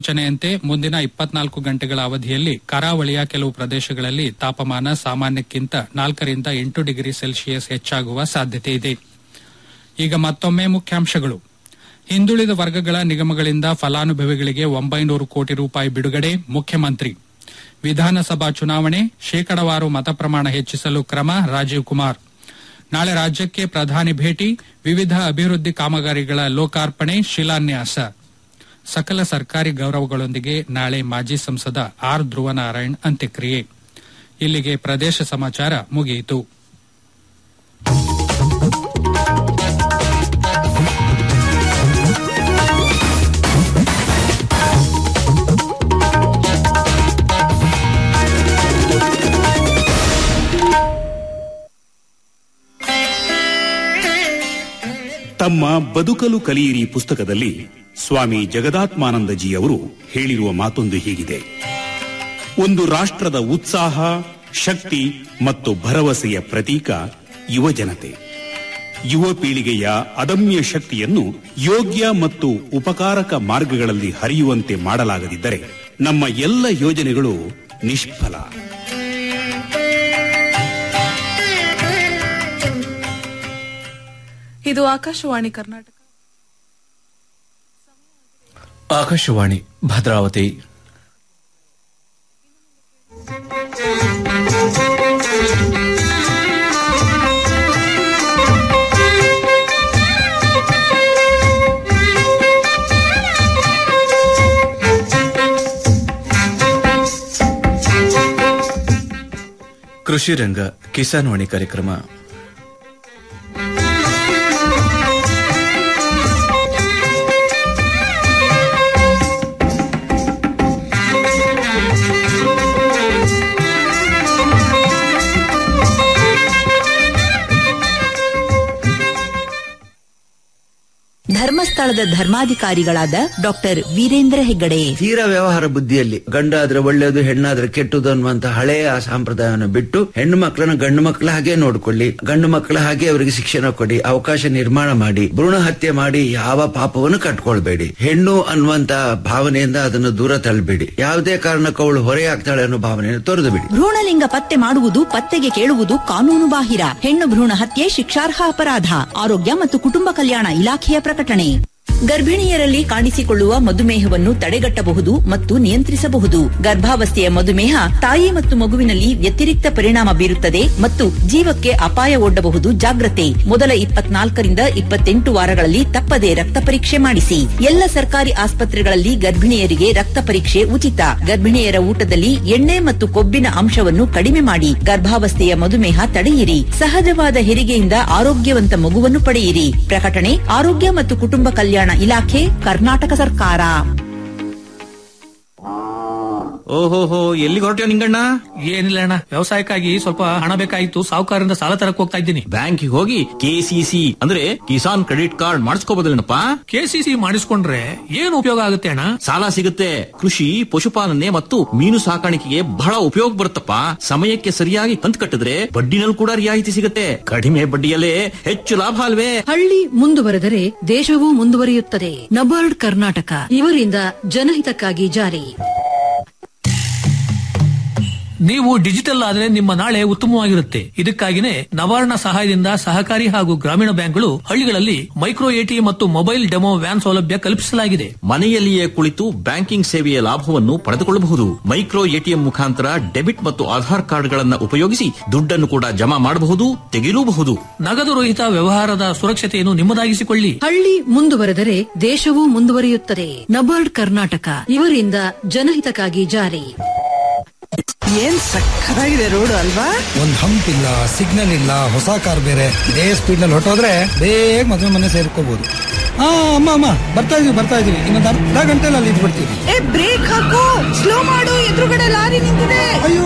ಸೂಚನೆಯಂತೆ ಮುಂದಿನ ಇಪ್ಪತ್ನಾಲ್ಕು ಗಂಟೆಗಳ ಅವಧಿಯಲ್ಲಿ ಕರಾವಳಿಯ ಕೆಲವು ಪ್ರದೇಶಗಳಲ್ಲಿ ತಾಪಮಾನ ಸಾಮಾನ್ಯಕ್ಕಿಂತ ನಾಲ್ಕರಿಂದ ಎಂಟು ಡಿಗ್ರಿ ಸೆಲ್ಸಿಯಸ್ ಹೆಚ್ಚಾಗುವ ಸಾಧ್ಯತೆ ಇದೆ ಈಗ ಮತ್ತೊಮ್ಮೆ ಮುಖ್ಯಾಂಶಗಳು ಹಿಂದುಳಿದ ವರ್ಗಗಳ ನಿಗಮಗಳಿಂದ ಫಲಾನುಭವಿಗಳಿಗೆ ಒಂಬೈನೂರು ಕೋಟಿ ರೂಪಾಯಿ ಬಿಡುಗಡೆ ಮುಖ್ಯಮಂತ್ರಿ ವಿಧಾನಸಭಾ ಚುನಾವಣೆ ಶೇಕಡವಾರು ಮತ ಪ್ರಮಾಣ ಹೆಚ್ಚಿಸಲು ಕ್ರಮ ರಾಜೀವ್ ಕುಮಾರ್ ನಾಳೆ ರಾಜ್ಯಕ್ಕೆ ಪ್ರಧಾನಿ ಭೇಟಿ ವಿವಿಧ ಅಭಿವೃದ್ಧಿ ಕಾಮಗಾರಿಗಳ ಲೋಕಾರ್ಪಣೆ ಶಿಲಾನ್ಯಾಸ ಸಕಲ ಸರ್ಕಾರಿ ಗೌರವಗಳೊಂದಿಗೆ ನಾಳೆ ಮಾಜಿ ಸಂಸದ ಆರ್ ಧ್ರುವನಾರಾಯಣ್ ಅಂತ್ಯಕ್ರಿಯೆ ಇಲ್ಲಿಗೆ ಪ್ರದೇಶ ಸಮಾಚಾರ ಮುಗಿಯಿತು ತಮ್ಮ ಬದುಕಲು ಕಲಿಯಿರಿ ಪುಸ್ತಕದಲ್ಲಿ ಸ್ವಾಮಿ ಜಗದಾತ್ಮಾನಂದಜಿ ಅವರು ಹೇಳಿರುವ ಮಾತೊಂದು ಹೀಗಿದೆ ಒಂದು ರಾಷ್ಟ್ರದ ಉತ್ಸಾಹ ಶಕ್ತಿ ಮತ್ತು ಭರವಸೆಯ ಪ್ರತೀಕ ಯುವ ಜನತೆ ಯುವ ಪೀಳಿಗೆಯ ಅದಮ್ಯ ಶಕ್ತಿಯನ್ನು ಯೋಗ್ಯ ಮತ್ತು ಉಪಕಾರಕ ಮಾರ್ಗಗಳಲ್ಲಿ ಹರಿಯುವಂತೆ ಮಾಡಲಾಗದಿದ್ದರೆ ನಮ್ಮ ಎಲ್ಲ ಯೋಜನೆಗಳು ನಿಷ್ಫಲ ಇದು ಆಕಾಶವಾಣಿ ಕರ್ನಾಟಕ ಆಕಾಶವಾಣಿ ಭದ್ರಾವತಿ ಕೃಷಿ ರಂಗ ಕಿಸಾನ್ ವಾಣಿ ಕಾರ್ಯಕ್ರಮ ಧರ್ಮಸ್ಥಳದ ಧರ್ಮಾಧಿಕಾರಿಗಳಾದ ಡಾಕ್ಟರ್ ವೀರೇಂದ್ರ ಹೆಗ್ಗಡೆ ತೀರ ವ್ಯವಹಾರ ಬುದ್ಧಿಯಲ್ಲಿ ಗಂಡಾದ್ರೆ ಒಳ್ಳೆಯದು ಹೆಣ್ಣಾದ್ರೆ ಕೆಟ್ಟದು ಅನ್ನುವಂತ ಹಳೆಯ ಆ ಸಂಪ್ರದಾಯವನ್ನು ಬಿಟ್ಟು ಹೆಣ್ಣು ಮಕ್ಕಳನ್ನ ಗಂಡು ಮಕ್ಕಳ ಹಾಗೆ ನೋಡ್ಕೊಳ್ಳಿ ಗಂಡು ಮಕ್ಕಳ ಹಾಗೆ ಅವರಿಗೆ ಶಿಕ್ಷಣ ಕೊಡಿ ಅವಕಾಶ ನಿರ್ಮಾಣ ಮಾಡಿ ಭ್ರೂಣ ಹತ್ಯೆ ಮಾಡಿ ಯಾವ ಪಾಪವನ್ನು ಕಟ್ಕೊಳ್ಬೇಡಿ ಹೆಣ್ಣು ಅನ್ನುವಂತ ಭಾವನೆಯಿಂದ ಅದನ್ನು ದೂರ ತಳ್ಳಬೇಡಿ ಯಾವುದೇ ಕಾರಣಕ್ಕೂ ಅವಳು ಹೊರೆಯಾಗ್ತಾಳೆ ಅನ್ನೋ ಭಾವನೆಯನ್ನು ತೊರೆದು ಬಿಡಿ ಭ್ರೂಣಲಿಂಗ ಪತ್ತೆ ಮಾಡುವುದು ಪತ್ತೆಗೆ ಕೇಳುವುದು ಕಾನೂನು ಬಾಹಿರ ಹೆಣ್ಣು ಭ್ರೂಣ ಹತ್ಯೆ ಶಿಕ್ಷಾರ್ಹ ಅಪರಾಧ ಆರೋಗ್ಯ ಮತ್ತು ಕುಟುಂಬ ಕಲ್ಯಾಣ ಇಲಾಖೆಯ ಪ್ರಕಟಣೆ ಗರ್ಭಿಣಿಯರಲ್ಲಿ ಕಾಣಿಸಿಕೊಳ್ಳುವ ಮಧುಮೇಹವನ್ನು ತಡೆಗಟ್ಟಬಹುದು ಮತ್ತು ನಿಯಂತ್ರಿಸಬಹುದು ಗರ್ಭಾವಸ್ಥೆಯ ಮಧುಮೇಹ ತಾಯಿ ಮತ್ತು ಮಗುವಿನಲ್ಲಿ ವ್ಯತಿರಿಕ್ತ ಪರಿಣಾಮ ಬೀರುತ್ತದೆ ಮತ್ತು ಜೀವಕ್ಕೆ ಅಪಾಯ ಒಡ್ಡಬಹುದು ಜಾಗ್ರತೆ ಮೊದಲ ಇಪ್ಪತ್ನಾಲ್ಕರಿಂದ ಇಪ್ಪತ್ತೆಂಟು ವಾರಗಳಲ್ಲಿ ತಪ್ಪದೆ ರಕ್ತ ಪರೀಕ್ಷೆ ಮಾಡಿಸಿ ಎಲ್ಲ ಸರ್ಕಾರಿ ಆಸ್ಪತ್ರೆಗಳಲ್ಲಿ ಗರ್ಭಿಣಿಯರಿಗೆ ರಕ್ತ ಪರೀಕ್ಷೆ ಉಚಿತ ಗರ್ಭಿಣಿಯರ ಊಟದಲ್ಲಿ ಎಣ್ಣೆ ಮತ್ತು ಕೊಬ್ಬಿನ ಅಂಶವನ್ನು ಕಡಿಮೆ ಮಾಡಿ ಗರ್ಭಾವಸ್ಥೆಯ ಮಧುಮೇಹ ತಡೆಯಿರಿ ಸಹಜವಾದ ಹೆರಿಗೆಯಿಂದ ಆರೋಗ್ಯವಂತ ಮಗುವನ್ನು ಪಡೆಯಿರಿ ಪ್ರಕಟಣೆ ಆರೋಗ್ಯ ಮತ್ತು ಕುಟುಂಬ ಕಲ್ಯಾಣ ಇಲಾಖೆ ಕರ್ನಾಟಕ ಸರ್ಕಾರ ಓಹೋಹೋ ಎಲ್ಲಿಗೆ ಹೊರಟ್ಯೋ ನಿಂಗಣ್ಣ ಏನಿಲ್ಲ ಅಣ್ಣ ವ್ಯವಸಾಯಕ್ಕಾಗಿ ಸ್ವಲ್ಪ ಹಣ ಬೇಕಾಗಿತ್ತು ಸಾಹುಕಾರರಿಂದ ಸಾಲ ತರಕ್ ಹೋಗ್ತಾ ಇದ್ದೀನಿ ಬ್ಯಾಂಕಿಗೆ ಹೋಗಿ ಕೆಸಿಸಿ ಅಂದ್ರೆ ಕಿಸಾನ್ ಕ್ರೆಡಿಟ್ ಕಾರ್ಡ್ ಮಾಡಿಸ್ಕೋಬೋದಲ್ಲೇನಪ್ಪ ಕೆಸಿಸಿ ಮಾಡಿಸ್ಕೊಂಡ್ರೆ ಏನು ಉಪಯೋಗ ಆಗುತ್ತೆ ಅಣ್ಣ ಸಾಲ ಸಿಗುತ್ತೆ ಕೃಷಿ ಪಶುಪಾಲನೆ ಮತ್ತು ಮೀನು ಸಾಕಾಣಿಕೆಗೆ ಬಹಳ ಉಪಯೋಗ ಬರುತ್ತಪ್ಪ ಸಮಯಕ್ಕೆ ಸರಿಯಾಗಿ ಕಂತು ಕಟ್ಟಿದ್ರೆ ಬಡ್ಡಿನಲ್ಲಿ ಕೂಡ ರಿಯಾಯಿತಿ ಸಿಗುತ್ತೆ ಕಡಿಮೆ ಬಡ್ಡಿಯಲ್ಲೇ ಹೆಚ್ಚು ಲಾಭ ಅಲ್ವೇ ಹಳ್ಳಿ ಮುಂದುವರೆದರೆ ದೇಶವೂ ಮುಂದುವರಿಯುತ್ತದೆ ನಬಾರ್ಡ್ ಕರ್ನಾಟಕ ಇವರಿಂದ ಜನಹಿತಕ್ಕಾಗಿ ಜಾರಿ ನೀವು ಡಿಜಿಟಲ್ ಆದ್ರೆ ನಿಮ್ಮ ನಾಳೆ ಉತ್ತಮವಾಗಿರುತ್ತೆ ಇದಕ್ಕಾಗಿನೇ ನವಾರ್ಣ ಸಹಾಯದಿಂದ ಸಹಕಾರಿ ಹಾಗೂ ಗ್ರಾಮೀಣ ಬ್ಯಾಂಕ್ಗಳು ಹಳ್ಳಿಗಳಲ್ಲಿ ಮೈಕ್ರೋ ಎಟಿಎಂ ಮತ್ತು ಮೊಬೈಲ್ ಡೆಮೋ ವ್ಯಾನ್ ಸೌಲಭ್ಯ ಕಲ್ಪಿಸಲಾಗಿದೆ ಮನೆಯಲ್ಲಿಯೇ ಕುಳಿತು ಬ್ಯಾಂಕಿಂಗ್ ಸೇವೆಯ ಲಾಭವನ್ನು ಪಡೆದುಕೊಳ್ಳಬಹುದು ಮೈಕ್ರೋ ಎಟಿಎಂ ಮುಖಾಂತರ ಡೆಬಿಟ್ ಮತ್ತು ಆಧಾರ್ ಕಾರ್ಡ್ಗಳನ್ನು ಉಪಯೋಗಿಸಿ ದುಡ್ಡನ್ನು ಕೂಡ ಜಮಾ ಮಾಡಬಹುದು ತೆಗೆಯಲೂಬಹುದು ನಗದು ರಹಿತ ವ್ಯವಹಾರದ ಸುರಕ್ಷತೆಯನ್ನು ನಿಮ್ಮದಾಗಿಸಿಕೊಳ್ಳಿ ಹಳ್ಳಿ ಮುಂದುವರೆದರೆ ದೇಶವೂ ಮುಂದುವರಿಯುತ್ತದೆ ನಬಾರ್ಡ್ ಕರ್ನಾಟಕ ಇವರಿಂದ ಜನಹಿತಕ್ಕಾಗಿ ಜಾರಿ ಏನ್ ಸಕ್ಕತ್ತಾಗಿದೆ ರೋಡ್ ಅಲ್ವಾ ಒಂದ್ ಹಂಪ್ ಇಲ್ಲ ಸಿಗ್ನಲ್ ಇಲ್ಲ ಹೊಸ ಕಾರ್ ಬೇರೆ ಇದೇ ಸ್ಪೀಡ್ ನಲ್ಲಿ ಹೊಟ್ಟೋದ್ರೆ ಬೇಗ ಮದುವೆ ಮನೆ ಸೇರ್ಕೋಬಹುದು ಹಾ ಅಮ್ಮ ಅಮ್ಮ ಬರ್ತಾ ಇದೀವಿ ಬರ್ತಾ ಇದೀವಿ ಇನ್ನೊಂದು ಅರ್ಧ ಗಂಟೆಲಿ ಅಲ್ಲಿ ಇದ್ಬಿಡ್ತೀವಿ ಏ ಬ್ರೇಕ್ ಹಾಕು ಸ್ಲೋ ಮಾಡು ಎದುರುಗಡೆ ಲಾರಿ ನಿಂತಿದೆ ಅಯ್ಯೋ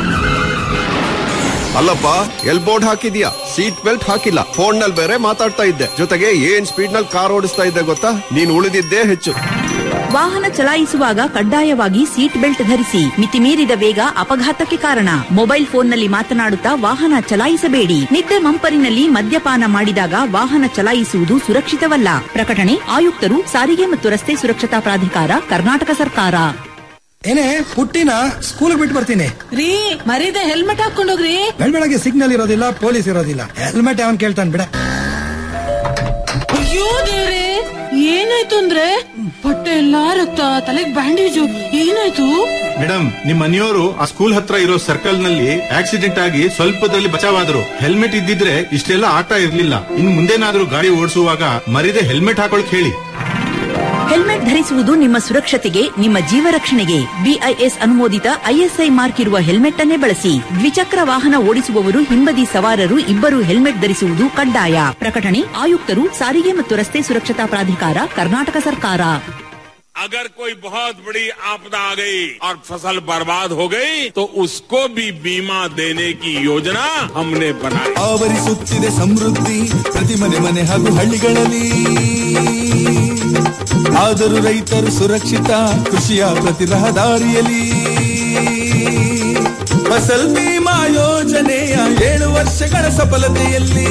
ಅಲ್ಲಪ್ಪ ಎಲ್ ಬೋರ್ಡ್ ಹಾಕಿದ್ಯಾ ಸೀಟ್ ಬೆಲ್ಟ್ ಹಾಕಿಲ್ಲ ಫೋನ್ ನಲ್ಲಿ ಬೇರೆ ಮಾತಾಡ್ತಾ ಇದ್ದೆ ಜೊತೆಗೆ ಏನ್ ಸ್ಪೀಡ್ ನಲ್ಲಿ ಕಾರ್ ಓಡಿಸ್ತಾ ಇದ್ದೆ ಗೊತ್ತಾ ನೀನ್ ಉಳಿದಿದ್ದೇ ಹೆಚ್ಚು ವಾಹನ ಚಲಾಯಿಸುವಾಗ ಕಡ್ಡಾಯವಾಗಿ ಸೀಟ್ ಬೆಲ್ಟ್ ಧರಿಸಿ ಮಿತಿಮೀರಿದ ವೇಗ ಅಪಘಾತಕ್ಕೆ ಕಾರಣ ಮೊಬೈಲ್ ಫೋನ್ನಲ್ಲಿ ಮಾತನಾಡುತ್ತಾ ವಾಹನ ಚಲಾಯಿಸಬೇಡಿ ನಿದ್ದೆ ಮಂಪರಿನಲ್ಲಿ ಮದ್ಯಪಾನ ಮಾಡಿದಾಗ ವಾಹನ ಚಲಾಯಿಸುವುದು ಸುರಕ್ಷಿತವಲ್ಲ ಪ್ರಕಟಣೆ ಆಯುಕ್ತರು ಸಾರಿಗೆ ಮತ್ತು ರಸ್ತೆ ಸುರಕ್ಷತಾ ಪ್ರಾಧಿಕಾರ ಕರ್ನಾಟಕ ಸರ್ಕಾರ ಏನೇ ಪುಟ್ಟಿನ ಸ್ಕೂಲ್ ಬಿಟ್ಟು ಬರ್ತೀನಿ ರೀ ಮರೀದೆ ಹೆಲ್ಮೆಟ್ ಹಾಕೊಂಡೋಗ್ರಿ ಬೆಳಗ್ಗೆ ಸಿಗ್ನಲ್ ಇರೋದಿಲ್ಲ ಪೊಲೀಸ್ ಇರೋದಿಲ್ಲ ಹೆಲ್ಮೆಟ್ ಅವನ್ ಕೇಳ್ತಾನೆ ಬಿಡ ಅಯ್ಯೋ ದೇವ್ರೆ ಏನಾಯ್ತು ಅಂದ್ರೆ ಬಟ್ಟೆ ಎಲ್ಲಾ ರಕ್ತ ತಲೆಗ್ ಬ್ಯಾಂಡೇಜು ಏನಾಯ್ತು ಮೇಡಮ್ ನಿಮ್ ಮನೆಯವರು ಆ ಸ್ಕೂಲ್ ಹತ್ರ ಇರೋ ಸರ್ಕಲ್ ನಲ್ಲಿ ಆಕ್ಸಿಡೆಂಟ್ ಆಗಿ ಸ್ವಲ್ಪದಲ್ಲಿ ಬಚಾವಾದ್ರು ಹೆಲ್ಮೆಟ್ ಇದ್ದಿದ್ರೆ ಇಷ್ಟೆಲ್ಲ ಆಟ ಇರ್ಲಿಲ್ಲ ಇನ್ ಮುಂದೇನಾದ್ರೂ ಗಾಡಿ ಓಡಿಸುವಾಗ ಮರಿದೆ ಹೆಲ್ಮೆಟ್ ಹಾಕೊಳಕ್ ಹೇಳಿ ಹೆಲ್ಮೆಟ್ ಧರಿಸುವುದು ನಿಮ್ಮ ಸುರಕ್ಷತೆಗೆ ನಿಮ್ಮ ಜೀವ ರಕ್ಷಣೆಗೆ ಬಿಐಎಸ್ ಅನುಮೋದಿತ ಐಎಸ್ಐ ಮಾರ್ಕ್ ಇರುವ ಹೆಲ್ಮೆಟ್ ಅನ್ನೇ ಬಳಸಿ ದ್ವಿಚಕ್ರ ವಾಹನ ಓಡಿಸುವವರು ಹಿಂಬದಿ ಸವಾರರು ಇಬ್ಬರು ಹೆಲ್ಮೆಟ್ ಧರಿಸುವುದು ಕಡ್ಡಾಯ ಪ್ರಕಟಣೆ ಆಯುಕ್ತರು ಸಾರಿಗೆ ಮತ್ತು ರಸ್ತೆ ಸುರಕ್ಷತಾ ಪ್ರಾಧಿಕಾರ ಕರ್ನಾಟಕ ಸರ್ಕಾರ अगर कोई बहुत बड़ी आपदा आ गई और फसल बर्बाद हो गई तो उसको भी बीमा देने की योजना हमने बनाई ಆವರಿಸುತ್ತಿದೆ ಸಮೃದ್ಧಿ ಪ್ರತಿ ಮನೆ ಮನೆ ಹಾಗೂ ಹಳ್ಳಿಗಳಲ್ಲಿ ಆದರೂ ರೈತರು ಸುರಕ್ಷಿತ ಕೃಷಿಯ ಪ್ರತಿ ರಹದಾರಿಯಲ್ಲಿ ಫಸಲ್ ಬಿಮಾ ಯೋಜನೆಯ ಏಳು ವರ್ಷಗಳ ಸಫಲತೆಯಲ್ಲಿ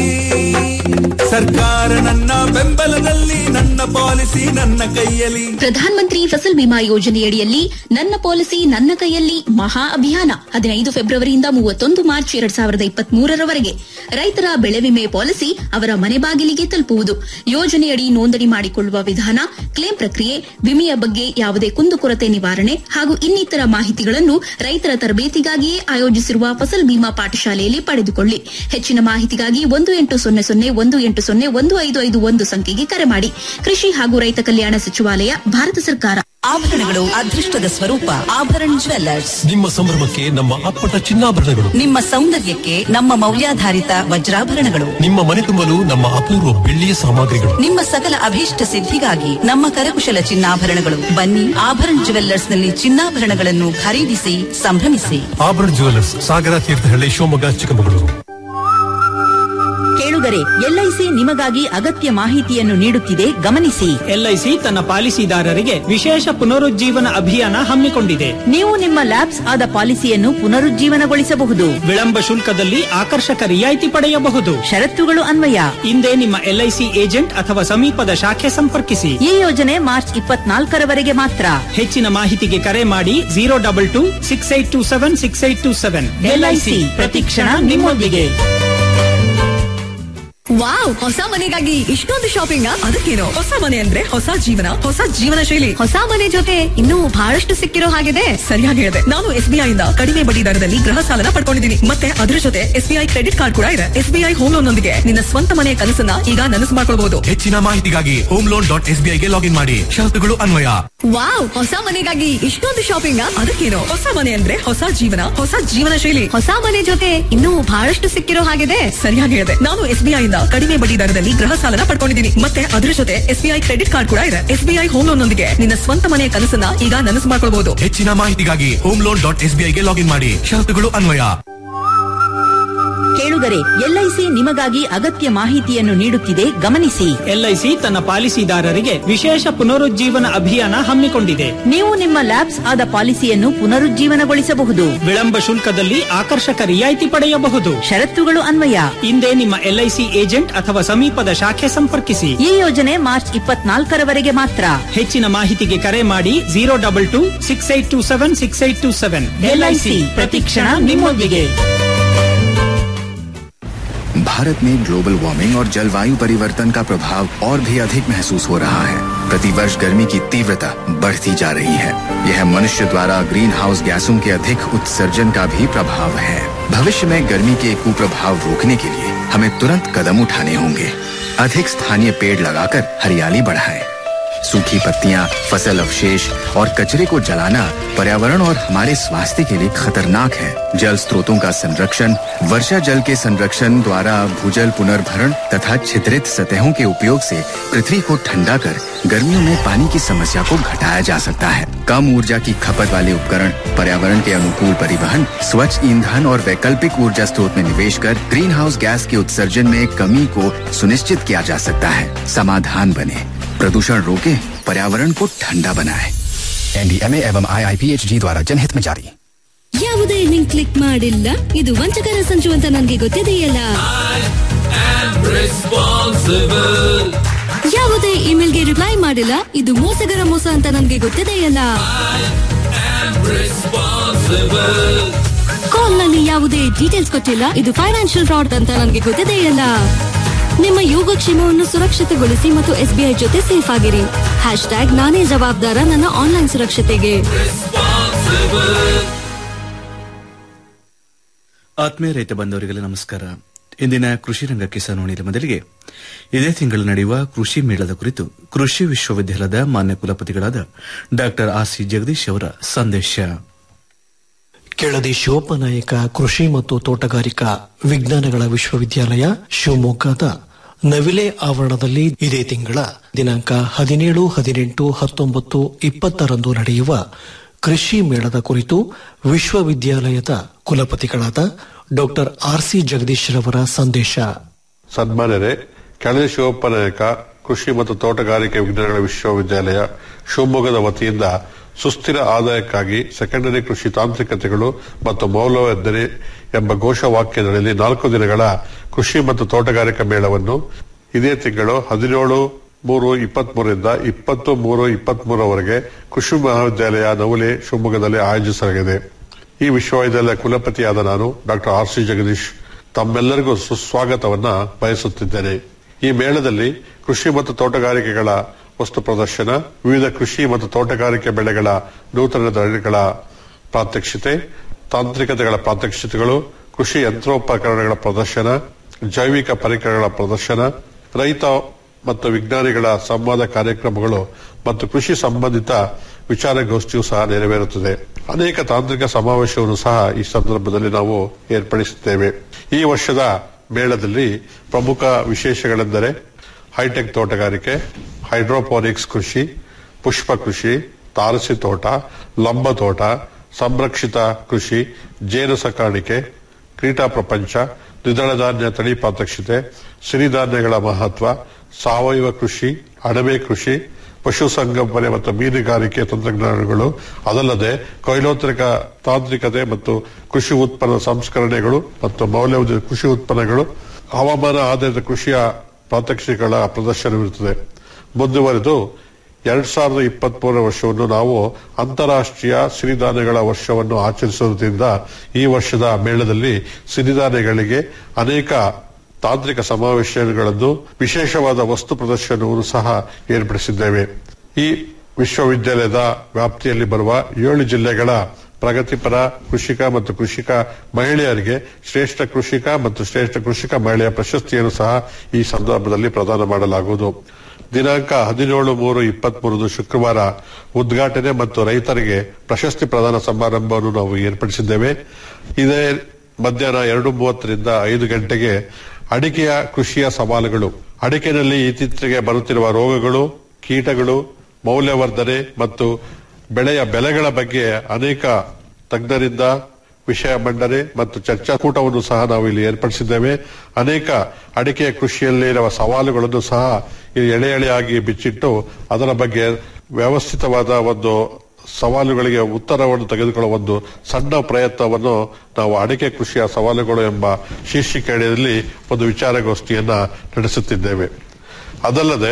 ಸರ್ಕಾರ ನನ್ನ ಬೆಂಬಲದಲ್ಲಿ ನನ್ನ ಪಾಲಿಸಿ ನನ್ನ ಕೈಯಲ್ಲಿ ಪ್ರಧಾನ ಮಂತ್ರಿ ಫಸಲ್ ಬಿಮಾ ಯೋಜನೆಯಡಿಯಲ್ಲಿ ನನ್ನ ಪಾಲಿಸಿ ನನ್ನ ಕೈಯಲ್ಲಿ ಮಹಾ ಅಭಿಯಾನ ಹದಿನೈದು ಫೆಬ್ರವರಿಯಿಂದ ಮೂವತ್ತೊಂದು ಮಾರ್ಚ್ ಎರಡ್ ಸಾವಿರದ ಇಪ್ಪತ್ತ್ ಮೂರರವರೆಗೆ ರೈತರ ಬೆಳೆ ವಿಮೆ ಪಾಲಿಸಿ ಅವರ ಮನೆ ಬಾಗಿಲಿಗೆ ತಲುಪುವುದು ಯೋಜನೆಯಡಿ ನೋಂದಣಿ ಮಾಡಿಕೊಳ್ಳುವ ವಿಧಾನ ಕ್ಲೇಮ್ ಪ್ರಕ್ರಿಯೆ ವಿಮೆಯ ಬಗ್ಗೆ ಯಾವುದೇ ಕುಂದುಕೊರತೆ ನಿವಾರಣೆ ಹಾಗೂ ಇನ್ನಿತರ ಮಾಹಿತಿಗಳನ್ನು ರೈತರ ತರಬೇತಿಗಾಗಿಯೇ ಆಯೋಜಿಸಿರುವ ಫಸಲ್ ಬಿಮಾ ಪಾಠಶಾಲೆಯಲ್ಲಿ ಪಡೆದುಕೊಳ್ಳಿ ಹೆಚ್ಚಿನ ಮಾಹಿತಿಗಾಗಿ ಒಂದು ಎಂಟು ಸೊನ್ನೆ ಸೊನ್ನೆ ಒಂದು ಎಂಟು ಸೊನ್ನೆ ಒಂದು ಐದು ಐದು ಒಂದು ಸಂಖ್ಯೆಗೆ ಕರೆ ಮಾಡಿ ಕೃಷಿ ಹಾಗೂ ರೈತ ಕಲ್ಯಾಣ ಸಚಿವಾಲಯ ಭಾರತ ಸರ್ಕಾರ ಆಭರಣಗಳು ಅದೃಷ್ಟದ ಸ್ವರೂಪ ಆಭರಣ ಜ್ವೆಲ್ಲರ್ಸ್ ನಿಮ್ಮ ಸಂಭ್ರಮಕ್ಕೆ ನಮ್ಮ ಅಪ್ಪಟ ಚಿನ್ನಾಭರಣಗಳು ನಿಮ್ಮ ಸೌಂದರ್ಯಕ್ಕೆ ನಮ್ಮ ಮೌಲ್ಯಾಧಾರಿತ ವಜ್ರಾಭರಣಗಳು ನಿಮ್ಮ ಮನೆ ತುಂಬಲು ನಮ್ಮ ಅಪೂರ್ವ ಬೆಳ್ಳಿಯ ಸಾಮಗ್ರಿಗಳು ನಿಮ್ಮ ಸಕಲ ಅಭೀಷ್ಟ ಸಿದ್ಧಿಗಾಗಿ ನಮ್ಮ ಕರಕುಶಲ ಚಿನ್ನಾಭರಣಗಳು ಬನ್ನಿ ಆಭರಣ ಜ್ಯುವೆಲ್ಲರ್ಸ್ ನಲ್ಲಿ ಚಿನ್ನಾಭರಣಗಳನ್ನು ಖರೀದಿಸಿ ಸಂಭ್ರಮಿಸಿ ಆಭರಣ ಜುವೆಲ್ಲರ್ಸ್ ಸಾಗರ ತೀರ್ಥಹಳ್ಳಿ ಶಿವಮೊಗ್ಗ ಚಿಕ್ಕಮಗಳೂರು ಕೇಳುಗರೆ ಎಲ್ಐಸಿ ನಿಮಗಾಗಿ ಅಗತ್ಯ ಮಾಹಿತಿಯನ್ನು ನೀಡುತ್ತಿದೆ ಗಮನಿಸಿ ಎಲ್ಐಸಿ ತನ್ನ ಪಾಲಿಸಿದಾರರಿಗೆ ವಿಶೇಷ ಪುನರುಜ್ಜೀವನ ಅಭಿಯಾನ ಹಮ್ಮಿಕೊಂಡಿದೆ ನೀವು ನಿಮ್ಮ ಲ್ಯಾಬ್ಸ್ ಆದ ಪಾಲಿಸಿಯನ್ನು ಪುನರುಜ್ಜೀವನಗೊಳಿಸಬಹುದು ವಿಳಂಬ ಶುಲ್ಕದಲ್ಲಿ ಆಕರ್ಷಕ ರಿಯಾಯಿತಿ ಪಡೆಯಬಹುದು ಷರತ್ತುಗಳು ಅನ್ವಯ ಹಿಂದೆ ನಿಮ್ಮ ಎಲ್ಐಸಿ ಏಜೆಂಟ್ ಅಥವಾ ಸಮೀಪದ ಶಾಖೆ ಸಂಪರ್ಕಿಸಿ ಈ ಯೋಜನೆ ಮಾರ್ಚ್ ಇಪ್ಪತ್ನಾಲ್ಕರವರೆಗೆ ಮಾತ್ರ ಹೆಚ್ಚಿನ ಮಾಹಿತಿಗೆ ಕರೆ ಮಾಡಿ zero double two six eight two seven six eight two seven LIC ಪ್ರತಿಕ್ಷಣ ನಿಮ್ಮೊಂದಿಗೆ ವಾವ್ ಹೊಸ ಮನೆಗಾಗಿ ಇಷ್ಟೊಂದು ಶಾಪಿಂಗ್ ಅದಕ್ಕೇನು ಹೊಸ ಮನೆ ಅಂದ್ರೆ ಹೊಸ ಜೀವನ ಹೊಸ ಜೀವನ ಶೈಲಿ ಹೊಸ ಮನೆ ಜೊತೆ ಇನ್ನೂ ಬಹಳಷ್ಟು ಸಿಕ್ಕಿರೋ ಹಾಗಿದೆ ಸರಿಯಾಗಿ ಹೇಳಿದೆ ನಾನು ಎಸ್ ಬಿ ಇಂದ ಕಡಿಮೆ ಬಡ್ಡಿ ದರದಲ್ಲಿ ಗೃಹ ಸಾಲನ ಪಡ್ಕೊಂಡಿದ್ದೀನಿ ಮತ್ತೆ ಅದರ ಜೊತೆ S B I credit card ಕೂಡ ಇದೆ S B I home loan ನೊಂದಿಗೆ ನಿನ್ನ ಸ್ವಂತ ಮನೆಯ ಕನಸನ್ನ ಈಗ ನನಸು ಮಾಡ್ಕೊಳ್ಬಹುದು ಹೆಚ್ಚಿನ ಮಾಹಿತಿಗಾಗಿ ಹೋಮ್ ಲೋನ್ ಡಾಟ್ ಎಸ್ ಗೆ ಲಾಗಿನ್ ಮಾಡಿ ಷರತ್ತುಗಳು ಅನ್ವಯ ವಾವ್ ಹೊಸ ಮನೆಗಾಗಿ ಇಷ್ಟೊಂದು ಶಾಪಿಂಗ್ ಅದಕ್ಕೇನು ಹೊಸ ಮನೆ ಅಂದ್ರೆ ಹೊಸ ಜೀವನ ಹೊಸ ಜೀವನ ಶೈಲಿ ಹೊಸ ಮನೆ ಜೊತೆ ಇನ್ನೂ ಬಹಳಷ್ಟು ಸಿಕ್ಕಿರೋ ಹಾಗಿದೆ ಸರಿಯಾಗಿ ಹೇಳಿದೆ ನಾನು ಎಸ್ ಬಿ ಇಂದ ಕಡಿಮೆ ಬಡ್ಡಿ ದರದಲ್ಲಿ ಗೃಹ ಸಾಲನ ಪಡ್ಕೊಂಡಿದ್ದೀನಿ ಮತ್ತೆ ಅದರ ಜೊತೆ S B I credit card ಕೂಡ ಇದೆ S B I home loan ನೊಂದಿಗೆ ನಿನ್ನ ಸ್ವಂತ ಮನೆಯ ಕನಸನ್ನ ಈಗ ನನಸು ಮಾಡ್ಕೊಳ್ಬಹುದು ಹೆಚ್ಚಿನ ಮಾಹಿತಿಗಾಗಿ ಹೋಮ್ ಲೋನ್ ಡಾಟ್ ಎಸ್ ಗೆ ಲಾಗಿನ್ ಮಾಡಿ ಷರತ್ತುಗಳು ಅನ್ವಯ ಕೇಳುಗರೆ ಎಲ್ಐಸಿ ನಿಮಗಾಗಿ ಅಗತ್ಯ ಮಾಹಿತಿಯನ್ನು ನೀಡುತ್ತಿದೆ ಗಮನಿಸಿ ಎಲ್ಐಸಿ ತನ್ನ ಪಾಲಿಸಿದಾರರಿಗೆ ವಿಶೇಷ ಪುನರುಜ್ಜೀವನ ಅಭಿಯಾನ ಹಮ್ಮಿಕೊಂಡಿದೆ ನೀವು ನಿಮ್ಮ ಲ್ಯಾಬ್ಸ್ ಆದ ಪಾಲಿಸಿಯನ್ನು ಪುನರುಜ್ಜೀವನಗೊಳಿಸಬಹುದು ವಿಳಂಬ ಶುಲ್ಕದಲ್ಲಿ ಆಕರ್ಷಕ ರಿಯಾಯಿತಿ ಪಡೆಯಬಹುದು ಷರತ್ತುಗಳು ಅನ್ವಯ ಹಿಂದೆ ನಿಮ್ಮ ಎಲ್ಐಸಿ ಏಜೆಂಟ್ ಅಥವಾ ಸಮೀಪದ ಶಾಖೆ ಸಂಪರ್ಕಿಸಿ ಈ ಯೋಜನೆ ಮಾರ್ಚ್ ಇಪ್ಪತ್ನಾಲ್ಕರವರೆಗೆ ಮಾತ್ರ ಹೆಚ್ಚಿನ ಮಾಹಿತಿಗೆ ಕರೆ ಮಾಡಿ zero double two six eight two seven six eight two seven LIC ಪ್ರತಿಕ್ಷಣ ನಿಮ್ಮೊಂದಿಗೆ भारत में ग्लोबल वार्मिंग और जलवायु परिवर्तन का प्रभाव और भी अधिक महसूस हो रहा है प्रतिवर्ष गर्मी की तीव्रता बढ़ती जा रही है यह मनुष्य द्वारा ग्रीन हाउस गैसों के अधिक उत्सर्जन का भी प्रभाव है भविष्य में गर्मी के कुप्रभाव रोकने के लिए हमें तुरंत कदम उठाने होंगे अधिक स्थानीय पेड़ लगाकर हरियाली बढ़ाएं सूखी पत्तियां फसल अवशेष और कचरे को जलाना पर्यावरण और हमारे स्वास्थ्य के लिए खतरनाक है जल स्रोतों का संरक्षण वर्षा जल के संरक्षण द्वारा भूजल पुनर्भरण तथा छिद्रित सतहों के उपयोग से पृथ्वी को ठंडा कर गर्मियों में पानी की समस्या को घटाया जा सकता है कम ऊर्जा की खपत वाले उपकरण पर्यावरण के अनुकूल परिवहन स्वच्छ ईंधन और वैकल्पिक ऊर्जा स्रोत में निवेश कर ग्रीन हाउस गैस के उत्सर्जन में कमी को सुनिश्चित किया जा सकता है समाधान बने प्रदूषण रोके पर्यावरण को ठंडा बनाए एनडीएमए एवं आईआईपीएचजी द्वारा जनहित में जारी ಯಾವುದೇ ಲಿಂಕ್ ಕ್ಲಿಕ್ ಮಾಡಿಲ್ಲ ಇದು ವಂಚಕರ ಸಂಚು ಅಂತ ನನಗೆ ಗೊತ್ತಿದೆಯಲ್ಲ ಯಾವುದೇ ಇಮೇಲ್ಗೆ ರಿಪ್ಲೈ ಮಾಡಿಲ್ಲ ಇದು ಮೋಸಗರ ಮೋಸ ಅಂತ ನನಗೆ ಗೊತ್ತಿದೆಯಲ್ಲ ಕಾಲ್ ನಲ್ಲಿ ಯಾವುದೇ ಡೀಟೇಲ್ಸ್ ಕೊಟ್ಟಿಲ್ಲ ಇದು ಫೈನಾನ್ಷಿಯಲ್ ಫ್ರಾಡ್ ಅಂತ ನನಗೆ ಗೊತ್ತಿದೆಯಲ್ಲ ನಿಮ್ಮ ಯೋಗಕ್ಷೇಮವನ್ನು ಸುರಕ್ಷಿತಗೊಳಿಸಿ ಮತ್ತು ಎಸ್ಬಿಐ ಜೊತೆ ಸೇಫ್ ಆಗಿರಿ ಹ್ಯಾಶ್ ಟ್ಯಾಗ್ ನಾನೇ ಜವಾಬ್ದಾರ ನನ್ನ ಆನ್ಲೈನ್ ಸುರಕ್ಷತೆಗೆ ಆತ್ಮೀಯ ರೈತ ಬಂಧವರಿಗೆಲ್ಲ ನಮಸ್ಕಾರ ಇಂದಿನ ಕೃಷಿ ರಂಗ ಕಿಸಾನೋಣಿಯಲ್ಲಿ ಮೊದಲಿಗೆ ಇದೇ ತಿಂಗಳು ನಡೆಯುವ ಕೃಷಿ ಮೇಳದ ಕುರಿತು ಕೃಷಿ ವಿಶ್ವವಿದ್ಯಾಲಯದ ಮಾನ್ಯ ಕುಲಪತಿಗಳಾದ ಡಾ ಆರ್ ಸಿ ಜಗದೀಶ್ ಅವರ ಸಂದೇಶ ಕೆಳದಿ ಶಿವಪ್ಪನಾಯಕ ಕೃಷಿ ಮತ್ತು ತೋಟಗಾರಿಕಾ ವಿಜ್ಞಾನಗಳ ವಿಶ್ವವಿದ್ಯಾಲಯ ಶಿವಮೊಗ್ಗದ ನವಿಲೆ ಆವರಣದಲ್ಲಿ ಇದೇ ತಿಂಗಳ ದಿನಾಂಕ ಹದಿನೇಳು ಹದಿನೆಂಟು ಹತ್ತೊಂಬತ್ತು ಇಪ್ಪತ್ತರಂದು ನಡೆಯುವ ಕೃಷಿ ಮೇಳದ ಕುರಿತು ವಿಶ್ವವಿದ್ಯಾಲಯದ ಕುಲಪತಿಗಳಾದ ಡಾಕ್ಟರ್ ಆರ್ ಸಿ ಜಗದೀಶ್ ರವರ ಸಂದೇಶ ಸನ್ಮಾನ್ಯರೇ ಕೆಳದಿ ಶಿವಪ್ಪನಾಯಕ ಕೃಷಿ ಮತ್ತು ತೋಟಗಾರಿಕೆ ವಿಜ್ಞಾನಗಳ ವಿಶ್ವವಿದ್ಯಾಲಯ ಶಿವಮೊಗ್ಗದ ವತಿಯಿಂದ ಸುಸ್ಥಿರ ಆದಾಯಕ್ಕಾಗಿ ಸೆಕೆಂಡರಿ ಕೃಷಿ ತಾಂತ್ರಿಕತೆಗಳು ಮತ್ತು ಮೌಲ್ಯವರ್ಧನೆ ಎಂಬ ಘೋಷವಾಕ್ಯದಲ್ಲಿ ನಾಲ್ಕು ದಿನಗಳ ಕೃಷಿ ಮತ್ತು ತೋಟಗಾರಿಕಾ ಮೇಳವನ್ನು ಇದೇ ತಿಂಗಳು ಹದಿನೇಳು ಮೂರು ಇಪ್ಪತ್ಮೂರರಿಂದ ಇಪ್ಪತ್ತು ಮೂರು ಇಪ್ಪತ್ಮೂರವರೆಗೆ ಕೃಷಿ ಮಹಾವಿದ್ಯಾಲಯ ನವಲೆ ಶಿವಮೊಗ್ಗದಲ್ಲಿ ಆಯೋಜಿಸಲಾಗಿದೆ ಈ ವಿಶ್ವವಿದ್ಯಾಲಯ ಕುಲಪತಿಯಾದ ನಾನು ಡಾಕ್ಟರ್ ಆರ್ ಸಿ ಜಗದೀಶ್ ತಮ್ಮೆಲ್ಲರಿಗೂ ಸುಸ್ವಾಗತವನ್ನ ಬಯಸುತ್ತಿದ್ದೇನೆ ಈ ಮೇಳದಲ್ಲಿ ಕೃಷಿ ಮತ್ತು ತೋಟಗಾರಿಕೆಗಳ ವಸ್ತು ಪ್ರದರ್ಶನ ವಿವಿಧ ಕೃಷಿ ಮತ್ತು ತೋಟಗಾರಿಕೆ ಬೆಳೆಗಳ ನೂತನ ತಳಿಗಳ ಪ್ರಾತ್ಯಕ್ಷಿತೆ ತಾಂತ್ರಿಕತೆಗಳ ಪ್ರಾತ್ಯಕ್ಷಿತೆಗಳು ಕೃಷಿ ಯಂತ್ರೋಪಕರಣಗಳ ಪ್ರದರ್ಶನ ಜೈವಿಕ ಪರಿಕರಗಳ ಪ್ರದರ್ಶನ ರೈತ ಮತ್ತು ವಿಜ್ಞಾನಿಗಳ ಸಂವಾದ ಕಾರ್ಯಕ್ರಮಗಳು ಮತ್ತು ಕೃಷಿ ಸಂಬಂಧಿತ ವಿಚಾರಗೋಷ್ಠಿಯು ಸಹ ನೆರವೇರುತ್ತದೆ ಅನೇಕ ತಾಂತ್ರಿಕ ಸಮಾವೇಶವನ್ನು ಸಹ ಈ ಸಂದರ್ಭದಲ್ಲಿ ನಾವು ಏರ್ಪಡಿಸುತ್ತೇವೆ ಈ ವರ್ಷದ ಮೇಳದಲ್ಲಿ ಪ್ರಮುಖ ವಿಶೇಷಗಳೆಂದರೆ ಹೈಟೆಕ್ ತೋಟಗಾರಿಕೆ ಹೈಡ್ರೋಪೋನಿಕ್ಸ್ ಕೃಷಿ ಪುಷ್ಪ ಕೃಷಿ ತಾರಸಿ ತೋಟ ಲಂಬ ತೋಟ ಸಂರಕ್ಷಿತ ಕೃಷಿ ಜೇನು ಸಾಕಾಣಿಕೆ ಕ್ರೀಟಾ ಪ್ರಪಂಚ ದ್ವಿದಳ ಧಾನ್ಯ ತಳಿ ಪ್ರಾತ್ಯಕ್ಷಿತೆ ಸಿರಿಧಾನ್ಯಗಳ ಮಹತ್ವ ಸಾವಯವ ಕೃಷಿ ಅಣಬೆ ಕೃಷಿ ಪಶುಸಂಗೋಪನೆ ಮತ್ತು ಮೀನುಗಾರಿಕೆ ತಂತ್ರಜ್ಞಾನಗಳು ಅದಲ್ಲದೆ ಕೊಯ್ಲೋತ್ತರಿಕ ತಾಂತ್ರಿಕತೆ ಮತ್ತು ಕೃಷಿ ಉತ್ಪನ್ನ ಸಂಸ್ಕರಣೆಗಳು ಮತ್ತು ಮೌಲ್ಯವರ್ಧಿತ ಕೃಷಿ ಉತ್ಪನ್ನಗಳು ಹವಾಮಾನ ಆಧಾರಿತ ಕೃಷಿಯ ಪ್ರಾತ್ಯಕ್ಷಿಕೆಗಳ ಪ್ರದರ್ಶನವಿರುತ್ತದೆ ಮುಂದುವರೆದು ಎರಡ್ ಸಾವಿರದ ಇಪ್ಪತ್ತ್ ಮೂರರ ವರ್ಷವನ್ನು ನಾವು ಅಂತಾರಾಷ್ಟ್ರೀಯ ಸಿರಿಧಾನ್ಯಗಳ ವರ್ಷವನ್ನು ಆಚರಿಸುವುದರಿಂದ ಈ ವರ್ಷದ ಮೇಳದಲ್ಲಿ ಸಿರಿಧಾನ್ಯಗಳಿಗೆ ಅನೇಕ ತಾಂತ್ರಿಕ ಸಮಾವೇಶಗಳನ್ನು ವಿಶೇಷವಾದ ವಸ್ತು ಪ್ರದರ್ಶನವನ್ನು ಸಹ ಏರ್ಪಡಿಸಿದ್ದೇವೆ ಈ ವಿಶ್ವವಿದ್ಯಾಲಯದ ವ್ಯಾಪ್ತಿಯಲ್ಲಿ ಬರುವ ಏಳು ಜಿಲ್ಲೆಗಳ ಪ್ರಗತಿಪರ ಕೃಷಿಕ ಮತ್ತು ಕೃಷಿಕ ಮಹಿಳೆಯರಿಗೆ ಶ್ರೇಷ್ಠ ಕೃಷಿಕ ಮತ್ತು ಶ್ರೇಷ್ಠ ಕೃಷಿಕ ಮಹಿಳೆಯ ಪ್ರಶಸ್ತಿಯನ್ನು ಸಹ ಈ ಸಂದರ್ಭದಲ್ಲಿ ಪ್ರದಾನ ಮಾಡಲಾಗುವುದು ದಿನಾಂಕ ಹದಿನೇಳು ಮೂರು ಇಪ್ಪತ್ಮೂರದು ಶುಕ್ರವಾರ ಉದ್ಘಾಟನೆ ಮತ್ತು ರೈತರಿಗೆ ಪ್ರಶಸ್ತಿ ಪ್ರದಾನ ಸಮಾರಂಭವನ್ನು ನಾವು ಏರ್ಪಡಿಸಿದ್ದೇವೆ ಇದೇ ಮಧ್ಯಾಹ್ನ ಎರಡು ಮೂವತ್ತರಿಂದ ಐದು ಗಂಟೆಗೆ ಅಡಿಕೆಯ ಕೃಷಿಯ ಸವಾಲುಗಳು ಅಡಿಕೆನಲ್ಲಿ ಇತ್ತೀಚೆಗೆ ಬರುತ್ತಿರುವ ರೋಗಗಳು ಕೀಟಗಳು ಮೌಲ್ಯವರ್ಧನೆ ಮತ್ತು ಬೆಳೆಯ ಬೆಲೆಗಳ ಬಗ್ಗೆ ಅನೇಕ ತಜ್ಞರಿಂದ ವಿಷಯ ಮಂಡನೆ ಮತ್ತು ಚರ್ಚಾಕೂಟವನ್ನು ಸಹ ನಾವು ಇಲ್ಲಿ ಏರ್ಪಡಿಸಿದ್ದೇವೆ ಅನೇಕ ಅಡಿಕೆಯ ಕೃಷಿಯಲ್ಲಿರುವ ಸವಾಲುಗಳನ್ನು ಸಹ ಇಲ್ಲಿ ಎಳೆ ಎಳೆಯಾಗಿ ಬಿಚ್ಚಿಟ್ಟು ಅದರ ಬಗ್ಗೆ ವ್ಯವಸ್ಥಿತವಾದ ಒಂದು ಸವಾಲುಗಳಿಗೆ ಉತ್ತರವನ್ನು ತೆಗೆದುಕೊಳ್ಳುವ ಒಂದು ಸಣ್ಣ ಪ್ರಯತ್ನವನ್ನು ನಾವು ಅಡಿಕೆ ಕೃಷಿಯ ಸವಾಲುಗಳು ಎಂಬ ಶೀರ್ಷಿಕೆ ಅಡಿಯಲ್ಲಿ ಒಂದು ವಿಚಾರಗೋಷ್ಠಿಯನ್ನ ನಡೆಸುತ್ತಿದ್ದೇವೆ ಅದಲ್ಲದೆ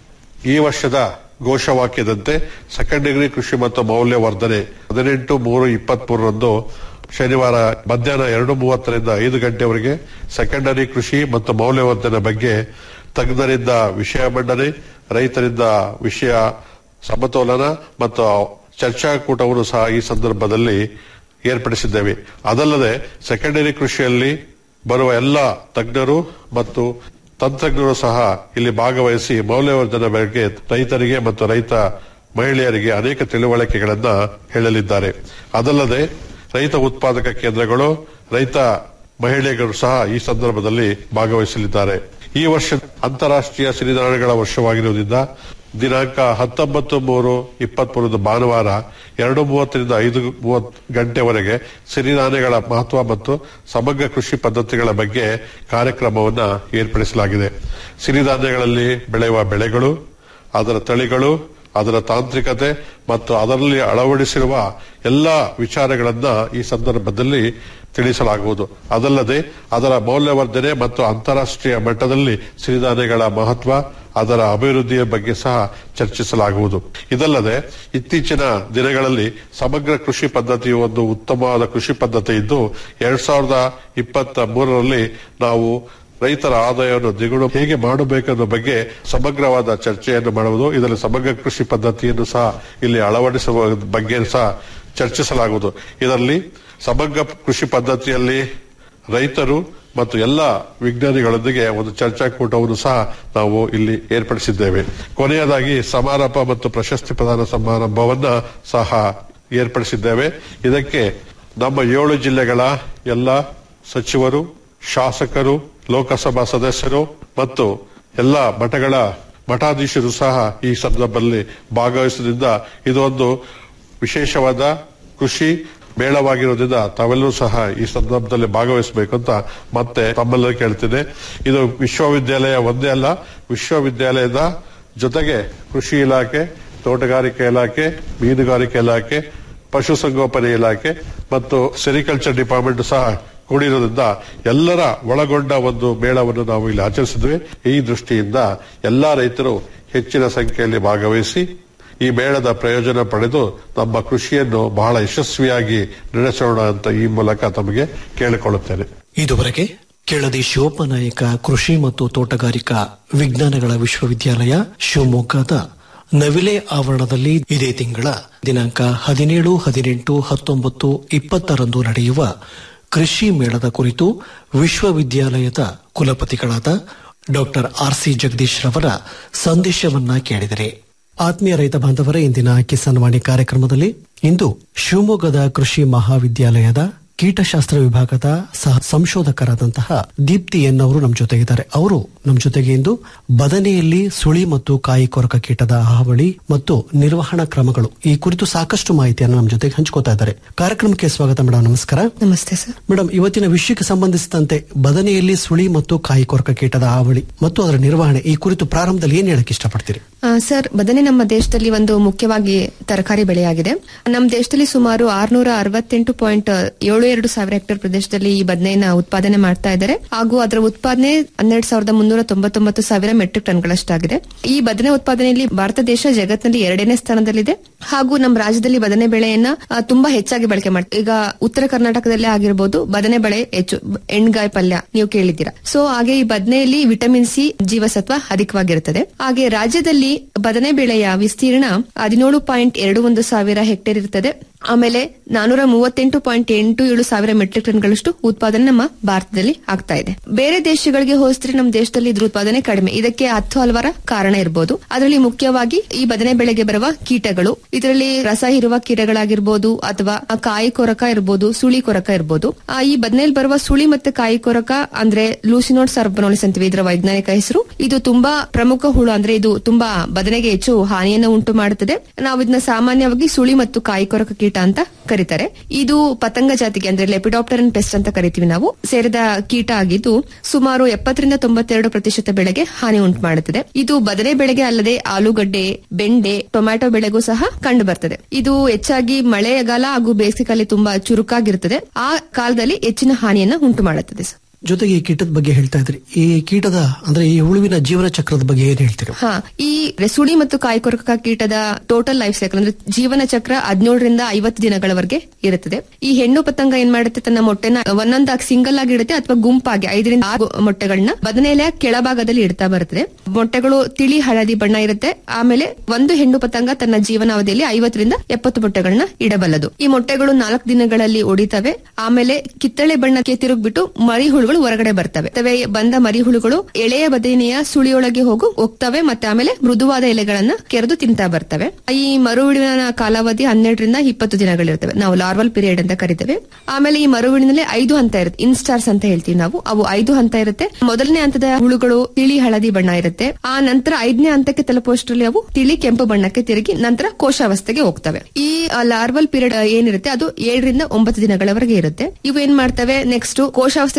ಈ ವರ್ಷದ ಘೋಷವಾಕ್ಯದಂತೆ ಸೆಕೆಂಡ್ ಡಿಗ್ರಿ ಕೃಷಿ ಮತ್ತು ಮೌಲ್ಯವರ್ಧನೆ ಹದಿನೆಂಟು ಮೂರು ಇಪ್ಪತ್ತ್ ಮೂರರಂದು ಶನಿವಾರ ಮಧ್ಯಾಹ್ನ ಎರಡು ಮೂವತ್ತರಿಂದ ಐದು ಗಂಟೆವರೆಗೆ ಸೆಕೆಂಡರಿ ಕೃಷಿ ಮತ್ತು ಮೌಲ್ಯವರ್ಧನೆ ಬಗ್ಗೆ ತಜ್ಞರಿಂದ ವಿಷಯ ಮಂಡನೆ ರೈತರಿಂದ ವಿಷಯ ಸಮತೋಲನ ಮತ್ತು ಚರ್ಚಾಕೂಟವನ್ನು ಸಹ ಈ ಸಂದರ್ಭದಲ್ಲಿ ಏರ್ಪಡಿಸಿದ್ದೇವೆ ಅದಲ್ಲದೆ ಸೆಕೆಂಡರಿ ಕೃಷಿಯಲ್ಲಿ ಬರುವ ಎಲ್ಲ ತಜ್ಞರು ಮತ್ತು ತಂತ್ರಜ್ಞರು ಸಹ ಇಲ್ಲಿ ಭಾಗವಹಿಸಿ ಮೌಲ್ಯವರ್ಧನೆ ಬಗ್ಗೆ ರೈತರಿಗೆ ಮತ್ತು ರೈತ ಮಹಿಳೆಯರಿಗೆ ಅನೇಕ ತಿಳುವಳಿಕೆಗಳನ್ನ ಹೇಳಲಿದ್ದಾರೆ ಅದಲ್ಲದೆ ರೈತ ಉತ್ಪಾದಕ ಕೇಂದ್ರಗಳು ರೈತ ಮಹಿಳೆಯರು ಸಹ ಈ ಸಂದರ್ಭದಲ್ಲಿ ಭಾಗವಹಿಸಲಿದ್ದಾರೆ ಈ ವರ್ಷ ಅಂತಾರಾಷ್ಟ್ರೀಯ ಸಿರಿಧಾನ್ಯಗಳ ವರ್ಷವಾಗಿರುವುದರಿಂದ ದಿನಾಂಕ ಹತ್ತೊಂಬತ್ತು ಮೂರು ಇಪ್ಪತ್ಮೂರದು ಭಾನುವಾರ ಎರಡು ಮೂವತ್ತರಿಂದ ಐದು ಮೂವತ್ತು ಗಂಟೆವರೆಗೆ ಸಿರಿಧಾನ್ಯಗಳ ಮಹತ್ವ ಮತ್ತು ಸಮಗ್ರ ಕೃಷಿ ಪದ್ಧತಿಗಳ ಬಗ್ಗೆ ಕಾರ್ಯಕ್ರಮವನ್ನ ಏರ್ಪಡಿಸಲಾಗಿದೆ ಸಿರಿಧಾನ್ಯಗಳಲ್ಲಿ ಬೆಳೆಯುವ ಬೆಳೆಗಳು ಅದರ ತಳಿಗಳು ಅದರ ತಾಂತ್ರಿಕತೆ ಮತ್ತು ಅದರಲ್ಲಿ ಅಳವಡಿಸಿರುವ ಎಲ್ಲ ವಿಚಾರಗಳನ್ನ ಈ ಸಂದರ್ಭದಲ್ಲಿ ತಿಳಿಸಲಾಗುವುದು ಅದಲ್ಲದೆ ಅದರ ಮೌಲ್ಯವರ್ಧನೆ ಮತ್ತು ಅಂತಾರಾಷ್ಟ್ರೀಯ ಮಟ್ಟದಲ್ಲಿ ಸಿರಿಧಾನ್ಯಗಳ ಮಹತ್ವ ಅದರ ಅಭಿವೃದ್ಧಿಯ ಬಗ್ಗೆ ಸಹ ಚರ್ಚಿಸಲಾಗುವುದು ಇದಲ್ಲದೆ ಇತ್ತೀಚಿನ ದಿನಗಳಲ್ಲಿ ಸಮಗ್ರ ಕೃಷಿ ಪದ್ಧತಿಯು ಒಂದು ಉತ್ತಮವಾದ ಕೃಷಿ ಪದ್ಧತಿ ಇದ್ದು ಎರಡ್ ಸಾವಿರದ ಇಪ್ಪತ್ತ ಮೂರರಲ್ಲಿ ನಾವು ರೈತರ ಆದಾಯವನ್ನು ದ್ವಿಗುಣ ಹೇಗೆ ಮಾಡಬೇಕನ್ನೋ ಬಗ್ಗೆ ಸಮಗ್ರವಾದ ಚರ್ಚೆಯನ್ನು ಮಾಡುವುದು ಇದರಲ್ಲಿ ಸಮಗ್ರ ಕೃಷಿ ಪದ್ಧತಿಯನ್ನು ಸಹ ಇಲ್ಲಿ ಅಳವಡಿಸುವ ಬಗ್ಗೆ ಸಹ ಚರ್ಚಿಸಲಾಗುವುದು ಇದರಲ್ಲಿ ಸಮಗ್ರ ಕೃಷಿ ಪದ್ಧತಿಯಲ್ಲಿ ರೈತರು ಮತ್ತು ಎಲ್ಲ ವಿಜ್ಞಾನಿಗಳೊಂದಿಗೆ ಒಂದು ಚರ್ಚಾಕೂಟವನ್ನು ಸಹ ನಾವು ಇಲ್ಲಿ ಏರ್ಪಡಿಸಿದ್ದೇವೆ ಕೊನೆಯದಾಗಿ ಸಮಾರಂಭ ಮತ್ತು ಪ್ರಶಸ್ತಿ ಪ್ರದಾನ ಸಮಾರಂಭವನ್ನ ಸಹ ಏರ್ಪಡಿಸಿದ್ದೇವೆ ಇದಕ್ಕೆ ನಮ್ಮ ಏಳು ಜಿಲ್ಲೆಗಳ ಎಲ್ಲ ಸಚಿವರು ಶಾಸಕರು ಲೋಕಸಭಾ ಸದಸ್ಯರು ಮತ್ತು ಎಲ್ಲ ಮಠಗಳ ಮಠಾಧೀಶರು ಸಹ ಈ ಸಂದರ್ಭದಲ್ಲಿ ಭಾಗವಹಿಸುವುದರಿಂದ ಇದೊಂದು ವಿಶೇಷವಾದ ಕೃಷಿ ಮೇಳವಾಗಿರೋದ್ರಿಂದ ತಾವೆಲ್ಲರೂ ಸಹ ಈ ಸಂದರ್ಭದಲ್ಲಿ ಭಾಗವಹಿಸಬೇಕು ಅಂತ ಮತ್ತೆ ತಮ್ಮೆಲ್ಲರೂ ಕೇಳ್ತೀನಿ ಇದು ವಿಶ್ವವಿದ್ಯಾಲಯ ಒಂದೇ ಅಲ್ಲ ವಿಶ್ವವಿದ್ಯಾಲಯದ ಜೊತೆಗೆ ಕೃಷಿ ಇಲಾಖೆ ತೋಟಗಾರಿಕೆ ಇಲಾಖೆ ಮೀನುಗಾರಿಕೆ ಇಲಾಖೆ ಪಶುಸಂಗೋಪನೆ ಇಲಾಖೆ ಮತ್ತು ಸೆರಿಕಲ್ಚರ್ ಡಿಪಾರ್ಟ್ಮೆಂಟ್ ಸಹ ಕೂಡಿರೋದ್ರಿಂದ ಎಲ್ಲರ ಒಳಗೊಂಡ ಒಂದು ಮೇಳವನ್ನು ನಾವು ಇಲ್ಲಿ ಆಚರಿಸಿದ್ವಿ ಈ ದೃಷ್ಟಿಯಿಂದ ಎಲ್ಲಾ ರೈತರು ಹೆಚ್ಚಿನ ಸಂಖ್ಯೆಯಲ್ಲಿ ಭಾಗವಹಿಸಿ ಈ ಮೇಳದ ಪ್ರಯೋಜನ ಪಡೆದು ನಮ್ಮ ಕೃಷಿಯನ್ನು ಬಹಳ ಯಶಸ್ವಿಯಾಗಿ ನಡೆಸೋಣ ಅಂತ ಈ ಮೂಲಕ ತಮಗೆ ಕೇಳಿಕೊಳ್ಳುತ್ತೇನೆ ಇದುವರೆಗೆ ಕೆಳದಿ ಶಿವಪ್ಪನಾಯಕ ಕೃಷಿ ಮತ್ತು ತೋಟಗಾರಿಕಾ ವಿಜ್ಞಾನಗಳ ವಿಶ್ವವಿದ್ಯಾಲಯ ಶಿವಮೊಗ್ಗದ ನವಿಲೆ ಆವರಣದಲ್ಲಿ ಇದೇ ತಿಂಗಳ ದಿನಾಂಕ ಹದಿನೇಳು ಹದಿನೆಂಟು ಹತ್ತೊಂಬತ್ತು ಇಪ್ಪತ್ತರಂದು ನಡೆಯುವ ಕೃಷಿ ಮೇಳದ ಕುರಿತು ವಿಶ್ವವಿದ್ಯಾಲಯದ ಕುಲಪತಿಗಳಾದ ಡಾಕ್ಟರ್ ಆರ್ ಸಿ ಜಗದೀಶ್ ರವರ ಸಂದೇಶವನ್ನ ಕೇಳಿದರೆ ಆತ್ಮೀಯ ರೈತ ಬಾಂಧವರ ಇಂದಿನ ಕಿಸಾನ್ ವಾಣಿ ಕಾರ್ಯಕ್ರಮದಲ್ಲಿ ಇಂದು ಶಿವಮೊಗ್ಗದ ಕೃಷಿ ಮಹಾವಿದ್ಯಾಲಯದ ಕೀಟಶಾಸ್ತ್ರ ವಿಭಾಗದ ಸಹ ಸಂಶೋಧಕರಾದಂತಹ ದೀಪ್ತಿ ಎನ್ ಅವರು ನಮ್ಮ ಜೊತೆಗಿದ್ದಾರೆ ಅವರು ನಮ್ಮ ಜೊತೆಗೆ ಇಂದು ಬದನೆಯಲ್ಲಿ ಸುಳಿ ಮತ್ತು ಕಾಯಿ ಕೊರಕ ಕೀಟದ ಹಾವಳಿ ಮತ್ತು ನಿರ್ವಹಣಾ ಕ್ರಮಗಳು ಈ ಕುರಿತು ಸಾಕಷ್ಟು ಮಾಹಿತಿಯನ್ನು ನಮ್ಮ ಜೊತೆಗೆ ಹಂಚ್ಕೋತಾ ಇದ್ದಾರೆ ಕಾರ್ಯಕ್ರಮಕ್ಕೆ ಸ್ವಾಗತ ಮೇಡಮ್ ನಮಸ್ಕಾರ ನಮಸ್ತೆ ಸರ್ ಮೇಡಮ್ ಇವತ್ತಿನ ವಿಷಯಕ್ಕೆ ಸಂಬಂಧಿಸಿದಂತೆ ಬದನೆಯಲ್ಲಿ ಸುಳಿ ಮತ್ತು ಕಾಯಿ ಕೊರಕ ಕೀಟದ ಹಾವಳಿ ಮತ್ತು ಅದರ ನಿರ್ವಹಣೆ ಈ ಕುರಿತು ಪ್ರಾರಂಭದಲ್ಲಿ ಏನ್ ಹೇಳಕ್ ಇಷ್ಟಪಡ್ತೀರಿ ಆ, ಸರ್ ಬದನೆ ನಮ್ಮ ದೇಶದಲ್ಲಿ ಒಂದು ಮುಖ್ಯವಾಗಿ ತರಕಾರಿ ಬೆಳೆಯಾಗಿದೆ ನಮ್ಮ ದೇಶದಲ್ಲಿ ಸುಮಾರು ಆರ್ನೂರ ಅರವತ್ತೆಂಟು ಪಾಯಿಂಟ್ ಏಳು ಎರಡು ಸಾವಿರ ಹೆಕ್ಟೇರ್ ಪ್ರದೇಶದಲ್ಲಿ ಈ ಬದನೆಯನ್ನ ಉತ್ಪಾದನೆ ಮಾಡ್ತಾ ಇದ್ದಾರೆ ಹಾಗೂ ಅದರ ಉತ್ಪಾದನೆ ಹನ್ನೆರಡು ಸಾವಿರದ ಮುನ್ನೂರ ತೊಂಬತ್ತೊಂಬತ್ತು ಸಾವಿರ ಮೆಟ್ರಿಕ್ ಟನ್ಗಳಷ್ಟಾಗಿದೆ ಈ ಬದನೆ ಉತ್ಪಾದನೆಯಲ್ಲಿ ಭಾರತ ದೇಶ ಜಗತ್ತಿನಲ್ಲಿ ಎರಡನೇ ಸ್ಥಾನದಲ್ಲಿದೆ ಹಾಗೂ ನಮ್ಮ ರಾಜ್ಯದಲ್ಲಿ ಬದನೆ ಬೆಳೆಯನ್ನ ಆ, ತುಂಬಾ ಹೆಚ್ಚಾಗಿ ಬಳಕೆ ಮಾಡ್ತಾರೆ ಈಗ ಉತ್ತರ ಕರ್ನಾಟಕದಲ್ಲೇ ಆಗಿರ್ಬೋದು ಬದನೆ ಬೆಳೆ ಹೆಚ್ಚು ಎಣ್ಗಾಯಿ ಪಲ್ಯ ನೀವು ಕೇಳಿದ್ದೀರಾ ಸೊ ಹಾಗೆ ಈ ಬದನೆಯಲ್ಲಿ ವಿಟಮಿನ್ ಸಿ ಜೀವಸತ್ವ ಅಧಿಕವಾಗಿರುತ್ತದೆ ಹಾಗೆ ರಾಜ್ಯದಲ್ಲಿ ಬದನೆ ಬೆಳೆಯ ವಿಸ್ತೀರ್ಣ ಹದಿನೇಳು ಪಾಯಿಂಟ್ ಎರಡು ಒಂದು ಸಾವಿರ ಹೆಕ್ಟೇರ್ ಇರುತ್ತದೆ ಆಮೇಲೆ ನಾನೂರ ಮೂವತ್ತೆಂಟು ಪಾಯಿಂಟ್ ಎಂಟು ಏಳು ಸಾವಿರ ಮೆಟ್ರಿಕ್ ಟನ್ಗಳಷ್ಟು ಉತ್ಪಾದನೆ ನಮ್ಮ ಭಾರತದಲ್ಲಿ ಆಗ್ತಾ ಇದೆ ಬೇರೆ ದೇಶಗಳಿಗೆ ಹೋಲಿಸಿದ್ರೆ ನಮ್ಮ ದೇಶದಲ್ಲಿ ಇದ್ರ ಉತ್ಪಾದನೆ ಕಡಿಮೆ ಇದಕ್ಕೆ ಹತ್ತು ಹಲವಾರ ಕಾರಣ ಇರಬಹುದು ಅದರಲ್ಲಿ ಮುಖ್ಯವಾಗಿ ಈ ಬದನೆ ಬೆಳೆಗೆ ಬರುವ ಕೀಟಗಳು ಇದರಲ್ಲಿ ರಸ ಇರುವ ಕೀಟಗಳಾಗಿರ್ಬೋದು ಅಥವಾ ಆ ಕಾಯಿ ಕೊರಕ ಇರ್ಬೋದು ಸುಳಿ ಕೊರಕ ಇರ್ಬೋದು ಆ, ಈ ಬದನೆಯಲ್ಲಿ ಬರುವ ಸುಳಿ ಮತ್ತೆ ಕಾಯಿ ಕೊರಕ ಅಂದ್ರೆ ಲೂಸಿನೋಡ್ ಸರ್ಬನೋಲಿಸ್ ಅಂತೀವಿ ಇದರ ವೈಜ್ಞಾನಿಕ ಹೆಸರು ಇದು ತುಂಬಾ ಪ್ರಮುಖ ಹುಳು ಅಂದ್ರೆ ಇದು ತುಂಬಾ ಬದನೆಗೆ ಹೆಚ್ಚು ಹಾನಿಯನ್ನು ಉಂಟು ಮಾಡುತ್ತದೆ ನಾವು ಇದನ್ನ ಸಾಮಾನ್ಯವಾಗಿ ಸುಳಿ ಮತ್ತು ಕಾಯಿ ಕೊರಕ ಕೀಟ ಅಂತ ಕರೀತಾರೆ ಇದು ಪತಂಗ ಜಾತಿಗೆ ಅಂದ್ರೆ ಲೆಪಿಡಾಪ್ಟರನ್ ಪೆಸ್ಟ್ ಅಂತ ಕರಿತೀವಿ ನಾವು ಸೇರಿದ ಕೀಟ ಆಗಿದ್ದು ಸುಮಾರು ಎಪ್ಪತ್ತರಿಂದ ತೊಂಬತ್ತೆರಡು ಪ್ರತಿಶತ ಬೆಳೆಗೆ ಹಾನಿ ಉಂಟು ಮಾಡುತ್ತದೆ ಇದು ಬದನೆ ಬೆಳೆಗೆ ಅಲ್ಲದೆ ಆಲೂಗಡ್ಡೆ ಬೆಂಡೆ ಟೊಮ್ಯಾಟೊ ಬೆಳೆಗೂ ಸಹ ಕಂಡು ಬರ್ತದೆ ಇದು ಹೆಚ್ಚಾಗಿ ಮಳೆಗಾಲ ಹಾಗೂ ಬೇಸಿಗೆಕಾಲ ತುಂಬಾ ಚುರುಕಾಗಿರುತ್ತದೆ ಆ ಕಾಲದಲ್ಲಿ ಹೆಚ್ಚಿನ ಹಾನಿಯನ್ನ ಉಂಟು ಮಾಡುತ್ತದೆ ಸರ್. ಜೊತೆಗೆ ಈ ಕೀಟದ ಬಗ್ಗೆ ಹೇಳ್ತಾ ಇದ್ರಿ ಈ ಕೀಟದ ಅಂದ್ರೆ ಈ ಹುಳುವಿನ ಜೀವನ ಚಕ್ರದ ಬಗ್ಗೆ ಏನ್ ಹೇಳ್ತೀರಿ ಹಾ ಈ ಸುಳಿ ಮತ್ತು ಕಾಯಿಕೊರಕ ಕೀಟದ ಟೋಟಲ್ ಲೈಫ್ ಸೈಕಲ್ ಅಂದ್ರೆ ಜೀವನ ಚಕ್ರ ಹದಿನೇಳರಿಂದ ಐವತ್ತು ದಿನಗಳವರೆಗೆ ಇರುತ್ತದೆ ಈ ಹೆಣ್ಣು ಪತಂಗ ಏನ್ ಮಾಡುತ್ತೆ ತನ್ನ ಮೊಟ್ಟೆನ ಒಂದೊಂದಾಗಿ ಸಿಂಗಲ್ ಆಗಿ ಇಡುತ್ತೆ ಅಥವಾ ಗುಂಪಾಗಿ ಐದರಿಂದ ಆರು ಮೊಟ್ಟೆಗಳನ್ನ ಬದನೆಲೆಯ ಕೆಳಭಾಗದಲ್ಲಿ ಇಡ್ತಾ ಬರುತ್ತದೆ ಮೊಟ್ಟೆಗಳು ತಿಳಿ ಹಳದಿ ಬಣ್ಣ ಇರುತ್ತೆ ಆಮೇಲೆ ಒಂದು ಹೆಣ್ಣು ಪತಂಗ ತನ್ನ ಜೀವನಾವಧಿಯಲ್ಲಿ ಐವತ್ತರಿಂದ ಎಪ್ಪತ್ತು ಮೊಟ್ಟೆಗಳನ್ನ ಇಡಬಲ್ಲದು ಈ ಮೊಟ್ಟೆಗಳು ನಾಲ್ಕು ದಿನಗಳಲ್ಲಿ ಒಡಿತವೆ ಆಮೇಲೆ ಕಿತ್ತಳೆ ಬಣ್ಣಕ್ಕೆ ತಿರುಗ್ಬಿಟ್ಟು ಮರಿ ಹುಳುಗಳು ಹೊರಗಡೆ ಬರ್ತವೆ ತವೆ ಬಂದ ಮರಿ ಹುಳುಗಳು ಎಳೆಯ ಬದನೆಯ ಸುಳಿಯೊಳಗೆ ಹೋಗು ಹೋಗ್ತವೆ ಮತ್ತೆ ಆಮೇಲೆ ಮೃದುವಾದ ಎಲೆಗಳನ್ನ ಕೆರೆದು ತಿಂತಾ ಬರ್ತವೆ ಈ ಮರುಹುಳುವಿನ ಕಾಲಾವಧಿ ಹನ್ನೆರಡರಿಂದ ಇಪ್ಪತ್ತು ದಿನಗಳಿರ್ತವೆ ನಾವು ಲಾರ್ವಲ್ ಪೀರಿಯಡ್ ಅಂತ ಕರಿತೇವೆ ಆಮೇಲೆ ಈ ಮರುಹುಳಿನಲ್ಲಿ ಐದು ಹಂತ ಇರುತ್ತೆ ಇನ್ಸ್ಟಾರ್ಸ್ ಅಂತ ಹೇಳ್ತೀವಿ ನಾವು ಅವು ಐದು ಹಂತ ಇರುತ್ತೆ ಮೊದಲನೇ ಹಂತದ ಹುಳುಗಳು ತಿಳಿ ಹಳದಿ ಬಣ್ಣ ಇರುತ್ತೆ ಆ ನಂತರ ಐದನೇ ಹಂತಕ್ಕೆ ತಲುಪುವಷ್ಟರಲ್ಲಿ ಅವು ತಿಳಿ ಕೆಂಪು ಬಣ್ಣಕ್ಕೆ ತಿರುಗಿ ನಂತರ ಕೋಶಾವಸ್ಥೆಗೆ ಹೋಗ್ತವೆ ಈ ಲಾರ್ವಲ್ ಪೀರಿಯಡ್ ಏನಿರುತ್ತೆ ಅದು ಏಳರಿಂದ ಒಂಬತ್ತು ದಿನಗಳವರೆಗೆ ಇರುತ್ತೆ ಇವು ಏನ್ ಮಾಡ್ತವೆ ನೆಕ್ಸ್ಟ್ ಕೋಶಾವಸ್ಥೆಗೆ ತಲುಪೋದಕ್ಕೆ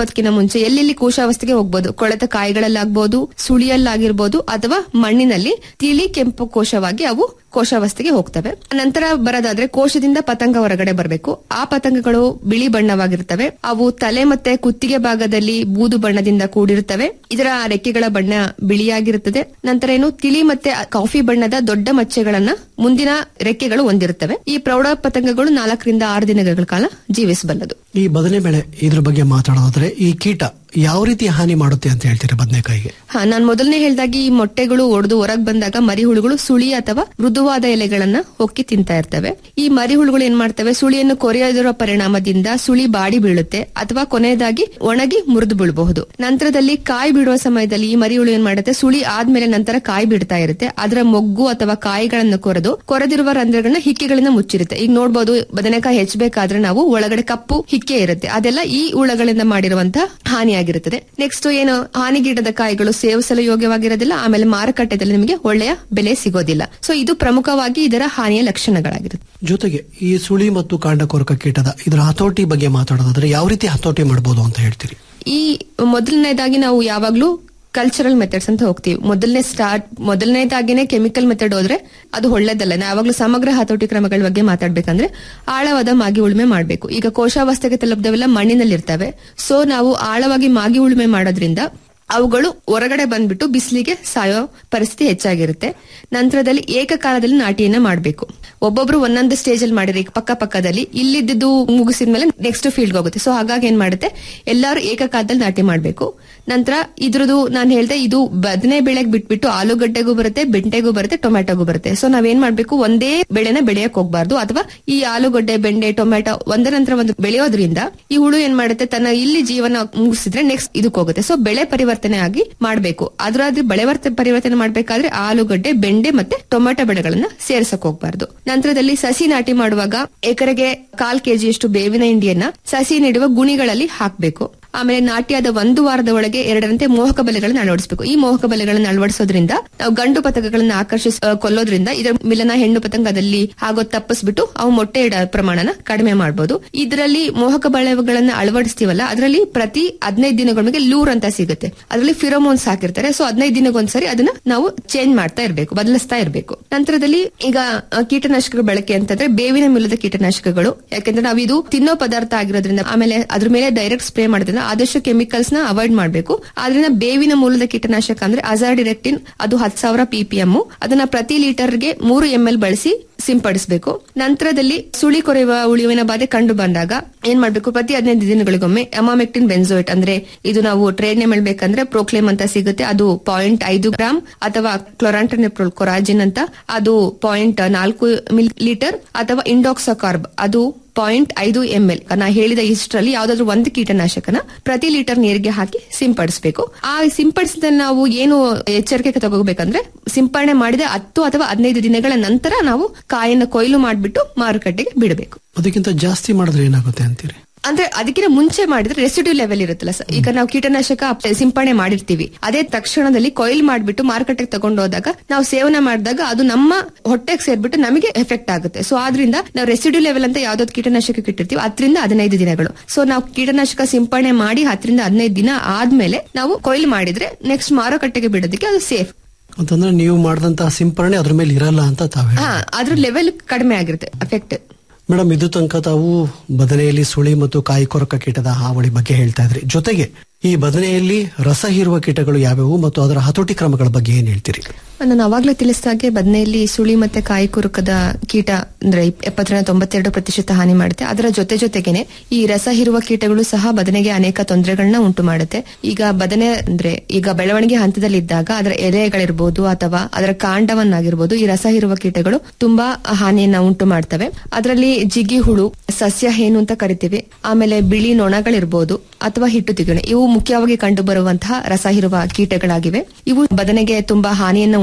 ಹೋಗೋದಕ್ಕಿಂತ ಮುಂಚೆ ಎಲ್ಲೆಲ್ಲಿ ಕೋಶಾವಸ್ಥೆಗೆ ಹೋಗ್ಬೋದು ಕೊಳೆತ ಕಾಯಿಗಳಲ್ಲಾಗ್ಬೋದು ಸುಳಿಯಲ್ಲಾಗಿರ್ಬೋದು ಅಥವಾ ಮಣ್ಣಿನಲ್ಲಿ ತಿಳಿ ಕೆಂಪು ಕೋಶವಾಗಿ ಅವು ಕೋಶಾವಸ್ಥೆಗೆ ಹೋಗ್ತವೆ ನಂತರ ಬರೋದಾದ್ರೆ ಕೋಶದಿಂದ ಪತಂಗ ಹೊರಗಡೆ ಬರಬೇಕು ಆ ಪತಂಗಗಳು ಬಿಳಿ ಬಣ್ಣವಾಗಿರ್ತವೆ ಅವು ತಲೆ ಮತ್ತೆ ಕುತ್ತಿಗೆ ಭಾಗದಲ್ಲಿ ಬೂದು ಬಣ್ಣದಿಂದ ಕೂಡಿರುತ್ತವೆ ಇದರ ರೆಕ್ಕೆಗಳ ಬಣ್ಣ ಬಿಳಿಯಾಗಿರುತ್ತದೆ ನಂತರ ಏನು ತಿಳಿ ಮತ್ತೆ ಕಾಫಿ ಬಣ್ಣದ ದೊಡ್ಡ ಮಚ್ಚೆಗಳನ್ನ ಮುಂದಿನ ರೆಕ್ಕೆಗಳು ಹೊಂದಿರುತ್ತವೆ ಈ ಪ್ರೌಢ ಪತಂಗಗಳು ನಾಲ್ಕರಿಂದ ಆರು ದಿನಗಳ ಕಾಲ ಜೀವಿಸಬಲ್ಲದು ಈ ಬದನೆ ಬೆಳೆ ಇದ್ರ ಬಗ್ಗೆ ಮಾತಾಡೋದಾದ್ರೆ ಈ ಕೀಟ ಯಾವ ರೀತಿ ಹಾನಿ ಮಾಡುತ್ತೆ ಅಂತ ಹೇಳ್ತೀರಾ ಬದನೆಕಾಯಿಗೆ ಹಾ ನಾನ್ ಮೊದಲನೇ ಹೇಳ್ದಾಗ ಈ ಮೊಟ್ಟೆಗಳು ಒಡೆದು ಹೊರಗ್ ಬಂದಾಗ ಮರಿಹುಳುಗಳು ಸುಳಿ ಅಥವಾ ಮೃದುವಾದ ಎಲೆಗಳನ್ನ ಹೊಕ್ಕಿ ತಿಂತಾ ಇರ್ತವೆ ಈ ಮರಿಹುಳುಗಳು ಏನ್ ಮಾಡ್ತವೆ ಸುಳಿಯನ್ನು ಕೊರೆಯೋದರ ಪರಿಣಾಮದಿಂದ ಸುಳಿ ಬಾಡಿ ಬೀಳುತ್ತೆ ಅಥವಾ ಕೊನೆಯದಾಗಿ ಒಣಗಿ ಮುರಿದು ಬೀಳಬಹುದು ನಂತರದಲ್ಲಿ ಕಾಯಿ ಬಿಡುವ ಸಮಯದಲ್ಲಿ ಈ ಮರಿಹುಳು ಏನ್ ಮಾಡುತ್ತೆ ಸುಳಿ ಆದ್ಮೇಲೆ ನಂತರ ಕಾಯಿ ಬಿಡ್ತಾ ಇರುತ್ತೆ ಅದರ ಮೊಗ್ಗು ಅಥವಾ ಕಾಯಿಗಳನ್ನು ಕೊರೆದು ಕೊರೆದಿರುವ ರಂಧ್ರಗಳನ್ನ ಹಿಕ್ಕೆಗಳಿಂದ ಮುಚ್ಚಿರುತ್ತೆ ಈಗ ನೋಡ್ಬೋದು ಬದನೆಕಾಯಿ ಹೆಚ್ಚಬೇಕಾದ್ರೆ ನಾವು ಒಳಗಡೆ ಕಪ್ಪು ಹಿಕ್ಕೆ ಇರುತ್ತೆ ಅದೆಲ್ಲ ಈ ಹುಳಗಳಿಂದ ಮಾಡಿರುವಂತಹ ಹಾನಿಯಾಗಿರುತ್ತದೆ ನೆಕ್ಸ್ಟ್ ಏನು ಹಾನಿಗೀಡದ ಕಾಯಿಗಳು ಸೇವಿಸಲು ಯೋಗ್ಯವಾಗಿರೋದಿಲ್ಲ ಆಮೇಲೆ ಮಾರುಕಟ್ಟೆದಲ್ಲಿ ನಿಮಗೆ ಒಳ್ಳೆಯ ಬೆಲೆ ಸಿಗೋದಿಲ್ಲ ಸೊ ಇದು ಪ್ರಮುಖವಾಗಿ ಇದರ ಹಾನಿಯ ಲಕ್ಷಣಗಳಾಗಿರುತ್ತೆ ಜೊತೆಗೆ ಈ ಸುಳಿ ಮತ್ತು ಕಾಂಡಕೊರಕ ಕೀಟದ ಇದರ ಹತೋಟಿ ಬಗ್ಗೆ ಮಾತಾಡೋದಾದ್ರೆ ಯಾವ ರೀತಿ ಹತೋಟಿ ಮಾಡಬಹುದು ಅಂತ ಹೇಳ್ತೀರಿ ಈ ಮೊದಲನೇದಾಗಿ ನಾವು ಯಾವಾಗ್ಲೂ ಕಲ್ಚರಲ್ ಮೆಥಡ್ಸ್ ಅಂತ ಹೋಗ್ತೀವಿ ಮೊದಲನೇ ಸ್ಟಾರ್ಟ್ ಮೊದಲನೇದಾಗಿನೇ ಕೆಮಿಕಲ್ ಮೆಥಡ್ ಹೋದ್ರೆ ಅದು ಒಳ್ಳೇದಲ್ಲ ನಾವು ಯಾವಾಗ್ಲೂ ಸಮಗ್ರ ಹತೋಟಿ ಕ್ರಮಗಳ ಬಗ್ಗೆ ಮಾತಾಡ್ಬೇಕಂದ್ರೆ ಆಳವಾದ ಮಾಗಿ ಉಳುಮೆ ಮಾಡಬೇಕು ಈಗ ಕೋಶಾವಸ್ಥೆಗೆ ತಲುಪದವೆಲ್ಲ ಮಣ್ಣಿನಲ್ಲಿರ್ತವೆ ಸೊ ನಾವು ಆಳವಾಗಿ ಮಾಗಿ ಉಳುಮೆ ಮಾಡೋದ್ರಿಂದ ಅವುಗಳು ಹೊರಗಡೆ ಬಂದ್ಬಿಟ್ಟು ಬಿಸಿಲಿಗೆ ಸಾಯೋ ಪರಿಸ್ಥಿತಿ ಹೆಚ್ಚಾಗಿರುತ್ತೆ ನಂತರದಲ್ಲಿ ಏಕಕಾಲದಲ್ಲಿ ನಾಟಿಯನ್ನ ಮಾಡಬೇಕು ಒಬ್ಬೊಬ್ರು ಒಂದೊಂದು ಸ್ಟೇಜ್ ಅಲ್ಲಿ ಮಾಡಿರಿ ಪಕ್ಕ ಪಕ್ಕದಲ್ಲಿ ಇಲ್ಲಿದ್ದು ಮುಗಿಸಿದ್ಮೇಲೆ ನೆಕ್ಸ್ಟ್ ಫೀಲ್ಡ್ ಹೋಗುತ್ತೆ ಸೊ ಹಾಗಾಗಿ ಏನ್ ಮಾಡುತ್ತೆ ಎಲ್ಲರೂ ಏಕಕಾಲದಲ್ಲಿ ನಾಟಿ ಮಾಡಬೇಕು ನಂತರ ಇದ್ರದ್ದು ನಾನು ಹೇಳ್ದೆ ಇದು ಬದನೆ ಬೆಳೆಗೆ ಬಿಟ್ಬಿಟ್ಟು ಆಲೂಗಡ್ಡೆಗೂ ಬರುತ್ತೆ ಬೆಂಡೆಗೂ ಬರುತ್ತೆ ಟೊಮ್ಯಾಟೋಗೂ ಬರುತ್ತೆ ಸೊ ನಾವೇನ್ ಮಾಡ್ಬೇಕು ಒಂದೇ ಬೆಳೆನ ಬೆಳೆಯಕ್ ಹೋಗ್ಬಾರ್ದು ಅಥವಾ ಈ ಆಲೂಗಡ್ಡೆ ಬೆಂಡೆ ಟೊಮ್ಯಾಟೊ ಒಂದರ ನಂತರ ಒಂದು ಬೆಳೆಯೋದ್ರಿಂದ ಈ ಹುಳು ಏನ್ ಮಾಡುತ್ತೆ ತನ್ನ ಇಲ್ಲಿ ಜೀವನ ಮುಗಿಸಿದ್ರೆ ನೆಕ್ಸ್ಟ್ ಇದಕ್ಕೆ ಹೋಗುತ್ತೆ ಸೊ ಬೆಳೆ ಪರಿವರ್ತನೆ ಆಗಿ ಮಾಡಬೇಕು ಅದ್ರಾದ್ರೆ ಬೆಳೆ ವರ್ತ- ಪರಿವರ್ತನೆ ಮಾಡ್ಬೇಕಾದ್ರೆ ಆಲೂಗಡ್ಡೆ ಬೆಂಡೆ ಮತ್ತೆ ಟೊಮ್ಯಾಟೊ ಬೆಳೆಗಳನ್ನ ಸೇರ್ಸಕ್ ಹೋಗ್ಬಾರ್ದು ನಂತರದಲ್ಲಿ ಸಸಿ ನಾಟಿ ಮಾಡುವಾಗ ಎಕರೆಗೆ ಕಾಲ್ ಕೆಜಿಯಷ್ಟು ಬೇವಿನ ಹಿಂಡಿಯನ್ನ ಸಸಿ ನೆಡುವ ಗುಣಿಗಳಲ್ಲಿ ಹಾಕ್ಬೇಕು ಆಮೇಲೆ ನಾಟಿಯಾದ ಒಂದು ವಾರದ ಒಳಗೆ ಎರಡರಂತೆ ಮೋಹಕ ಬಲೆಗಳನ್ನ ಅಳವಡಿಸಬೇಕು ಈ ಮೋಹಕ ಬಲೆಗಳನ್ನ ಅಳವಡಿಸೋದ್ರಿಂದ ನಾವು ಗಂಡು ಪತಂಗಗಳನ್ನ ಆಕರ್ಷಿಸ ಆ, ಕೊಲ್ಲೋದ್ರಿಂದ ಇದರ ಮಿಲನ ಹೆಣ್ಣು ಪತಂಗದಲ್ಲಿ ಆಗೋ ತಪ್ಪಿಸ್ಬಿಟ್ಟು ಅವು ಮೊಟ್ಟೆ ಇಡೋ ಪ್ರಮಾಣನ ಕಡಿಮೆ ಮಾಡಬಹುದು ಇದರಲ್ಲಿ ಮೋಹಕ ಬಲೆಗಳನ್ನ ಅಳವಡಿಸ್ತೀವಲ್ಲ ಅದರಲ್ಲಿ ಪ್ರತಿ ಹದಿನೈದು ದಿನಗಳಿಗೆ ಲೂರ್ ಅಂತ ಸಿಗುತ್ತೆ ಅದರಲ್ಲಿ ಫಿರೋಮೋನ್ಸ್ ಹಾಕಿರ್ತಾರೆ ಸೊ ಹದಿನೈದು ದಿನಕ್ಕೊಂದ್ಸರಿ ಅದನ್ನ ನಾವು ಚೇಂಜ್ ಮಾಡ್ತಾ ಇರಬೇಕು ಬದಲಿಸ್ತಾ ಇರಬೇಕು ನಂತರದಲ್ಲಿ ಈಗ ಆ, ಕೀಟನಾಶಕಗಳ ಬಳಕೆ ಅಂತಂದ್ರೆ ಬೇವಿನ ಮೂಲದ ಕೀಟನಾಶಕಗಳು ಯಾಕೆಂದ್ರೆ ನಾವು ಇದು ತಿನ್ನೋ ಪದಾರ್ಥ ಆಗಿರೋದ್ರಿಂದ ಆಮೇಲೆ ಅದ್ರ ಮೇಲೆ ಡೈರೆಕ್ಟ್ ಸ್ಪ್ರೇ ಮಾಡೋದ್ರಿಂದ ಆದಷ್ಟು ಕೆಮಿಕಲ್ಸ್ ನ ಅವಾಯ್ಡ್ ಮಾಡಬೇಕು ಆದ್ರಿಂದ ಬೇವಿನ ಮೂಲದ ಕೀಟನಾಶಕ ಅಂದ್ರೆ ಅಜಾಡಿರೆಕ್ಟಿನ್ ಅದು ಹತ್ತು ಸಾವಿರ ಪಿಪಿಎಂ ಅದನ್ನ ಪ್ರತಿ ಲೀಟರ್ಗೆ ಮೂರು ಎಂ ಎಲ್ ಬಳಸಿ ಸಿಂಪಡಿಸಬೇಕು ನಂತರದಲ್ಲಿ ಸುಳಿ ಕೊರೆಯುವ ಉಳಿವಿನ ಬಾಧೆ ಕಂಡು ಬಂದಾಗ ಏನ್ ಮಾಡ್ಬೇಕು ಪ್ರತಿ ಹದಿನೈದು ದಿನಗಳಿಗೊಮ್ಮೆ ಎಮಾಮೆಕ್ಟಿನ್ ಬೆನ್ಸೋಯಿಟ್ ಅಂದ್ರೆ ಇದು ನಾವು ಟ್ರೇಡ್ ನೇಮ್ ಹೇಳ್ಬೇಕಂದ್ರೆ ಪ್ರೋಕ್ಲೇಮ್ ಅಂತ ಸಿಗುತ್ತೆ ಅದು ಪಾಯಿಂಟ್ ಐದು ಗ್ರಾಮ್ ಅಥವಾ ಕ್ಲೊರಾಂಟನೆಪ್ರೋಲ್ ಕೊರಾಜಿನ್ ಅಂತ ಅದು ಪಾಯಿಂಟ್ ನಾಲ್ಕು ಮಿಲ್ ಲೀಟರ್ ಅಥವಾ ಇಂಡಾಕ್ಸಕಾರ್ಬ್ ಅದು ಪಾಯಿಂಟ್ ಐದು ಎಂ ಎಲ್ ನಾ ಹೇಳಿದ ಇಷ್ಟರಲ್ಲಿ ಯಾವ್ದಾದ್ರು ಒಂದು ಕೀಟನಾಶಕನ ಪ್ರತಿ ಲೀಟರ್ ನೀರಿಗೆ ಹಾಕಿ ಸಿಂಪಡಿಸಬೇಕು ಆ ಸಿಂಪಡಿಸಿದ ನಾವು ಏನು ಎಚ್ಚರಿಕೆ ತಗೋಬೇಕಂದ್ರೆ ಸಿಂಪಡಣೆ ಮಾಡಿದ ಹತ್ತು ಅಥವಾ ಹದಿನೈದು ದಿನಗಳ ನಂತರ ನಾವು ಕಾಯನ್ನು ಕೊಯ್ಲು ಮಾಡಿಬಿಟ್ಟು ಮಾರುಕಟ್ಟೆಗೆ ಬಿಡಬೇಕು ಅದಕ್ಕಿಂತ ಜಾಸ್ತಿ ಮಾಡಿದ್ರೆ ಏನಾಗುತ್ತೆ ಅಂತೀರಿ ಅಂದ್ರೆ ಅದಕ್ಕಿಂತ ಮುಂಚೆ ಮಾಡಿದ್ರೆ ರೆಸಿಡ್ಯೂ ಲೆವೆಲ್ ಇರುತ್ತಲ್ಲ ಸರ್ ಈಗ ನಾವು ಕೀಟನಾಶಕ ಸಿಂಪಡಣೆ ಮಾಡಿರ್ತೀವಿ ಅದೇ ತಕ್ಷಣದಲ್ಲಿ ಕೊಯ್ಲ್ ಮಾಡ್ಬಿಟ್ಟು ಮಾರುಕಟ್ಟೆಗೆ ತಗೊಂಡು ಹೋದಾಗ ನಾವು ಸೇವನೆ ಮಾಡಿದಾಗ ಅದು ನಮ್ಮ ಹೊಟ್ಟೆಗೆ ಸೇರ್ಬಿಟ್ಟು ನಮಗೆ ಎಫೆಕ್ಟ್ ಆಗುತ್ತೆ ಸೊ ಆದ್ರಿಂದ ನಾವು ರೆಸಿಡ್ಯೂ ಲೆವೆಲ್ ಅಂತ ಯಾವ್ದಾವ್ದು ಕೀಟನಾಶಕ ಇಟ್ಟಿರ್ತೀವಿ ಹತ್ತರಿಂದ ಹದಿನೈದು ದಿನಗಳು ಸೊ ನಾವು ಕೀಟನಾಶಕ ಸಿಂಪಡಣೆ ಮಾಡಿ ಹತ್ತರಿಂದ ಹದಿನೈದು ದಿನ ಆದ್ಮೇಲೆ ನಾವು ಕೊಯ್ಲು ಮಾಡಿದ್ರೆ ನೆಕ್ಸ್ಟ್ ಮಾರುಕಟ್ಟೆಗೆ ಬಿಡೋದಕ್ಕೆ ಅದು ಸೇಫ್ ಅಂತಂದ್ರೆ ನೀವು ಮಾಡಿದಂತಹ ಸಿಂಪರಣೆ ಅದ್ರ ಮೇಲೆ ಇರಲ್ಲ ಅಂತ ತಾವೇ ಹಾ ಅದ್ರ ಲೆವೆಲ್ ಕಡಿಮೆ ಆಗಿರುತ್ತೆ ಎಫೆಕ್ಟ್ ಮೇಡಮ್ ಇದು ತನಕ ತಾವು ಬದನೆಯಲ್ಲಿ ಸುಳಿ ಮತ್ತು ಕಾಯಿ ಕೊರಕ ಕೀಟದ ಹಾವಳಿ ಬಗ್ಗೆ ಹೇಳ್ತಾ ಇದ್ರಿ ಜೊತೆಗೆ ಈ ಬದನೆಯಲ್ಲಿ ರಸ ಹೀರುವ ಕೀಟಗಳು ಯಾವ್ಯಾವು ಮತ್ತು ಅದರ ಹತೋಟಿ ಕ್ರಮಗಳ ಬಗ್ಗೆ ಏನ್ ಹೇಳ್ತೀರಿ ನಾನು ಅವಾಗ್ಲೇ ತಿಳಿಸಿದಾಗೆ ಬದನೆಯಲ್ಲಿ ಸುಳಿ ಮತ್ತೆ ಕಾಯಿ ಕುರುಕದ ಕೀಟ ಅಂದ್ರೆ ಎಪ್ಪತ್ತರಿಂದ ತೊಂಬತ್ತೆರಡು ಪ್ರತಿಶತ ಹಾನಿ ಮಾಡುತ್ತೆ ಅದರ ಜೊತೆ ಜೊತೆಗೇನೆ ಈ ರಸ ಹೀರುವ ಕೀಟಗಳು ಸಹ ಬದನೆಗೆ ಅನೇಕ ತೊಂದರೆಗಳನ್ನ ಉಂಟು ಮಾಡುತ್ತೆ ಈಗ ಬದನೆ ಅಂದ್ರೆ ಈಗ ಬೆಳವಣಿಗೆ ಹಂತದಲ್ಲಿದ್ದಾಗ ಅದರ ಎಲೆಗಳಿರ್ಬೋದು ಅಥವಾ ಅದರ ಕಾಂಡವನ್ನಾಗಿರ್ಬೋದು ಈ ರಸ ಹೀರುವ ಕೀಟಗಳು ತುಂಬಾ ಹಾನಿಯನ್ನ ಉಂಟು ಮಾಡ್ತವೆ ಅದರಲ್ಲಿ ಜಿಗಿ ಹುಳು ಸಸ್ಯ ಹೇನು ಅಂತ ಕರಿತೀವಿ ಆಮೇಲೆ ಬಿಳಿ ನೊಣಗಳಿರ್ಬೋದು ಅಥವಾ ಹಿಟ್ಟು ತಿಗಣೆ ಇವು ಮುಖ್ಯವಾಗಿ ಕಂಡು ಬರುವಂತಹ ರಸ ಹೀರುವ ಕೀಟಗಳಾಗಿವೆ ಇವು ಬದನೆಗೆ ತುಂಬಾ ಹಾನಿಯನ್ನ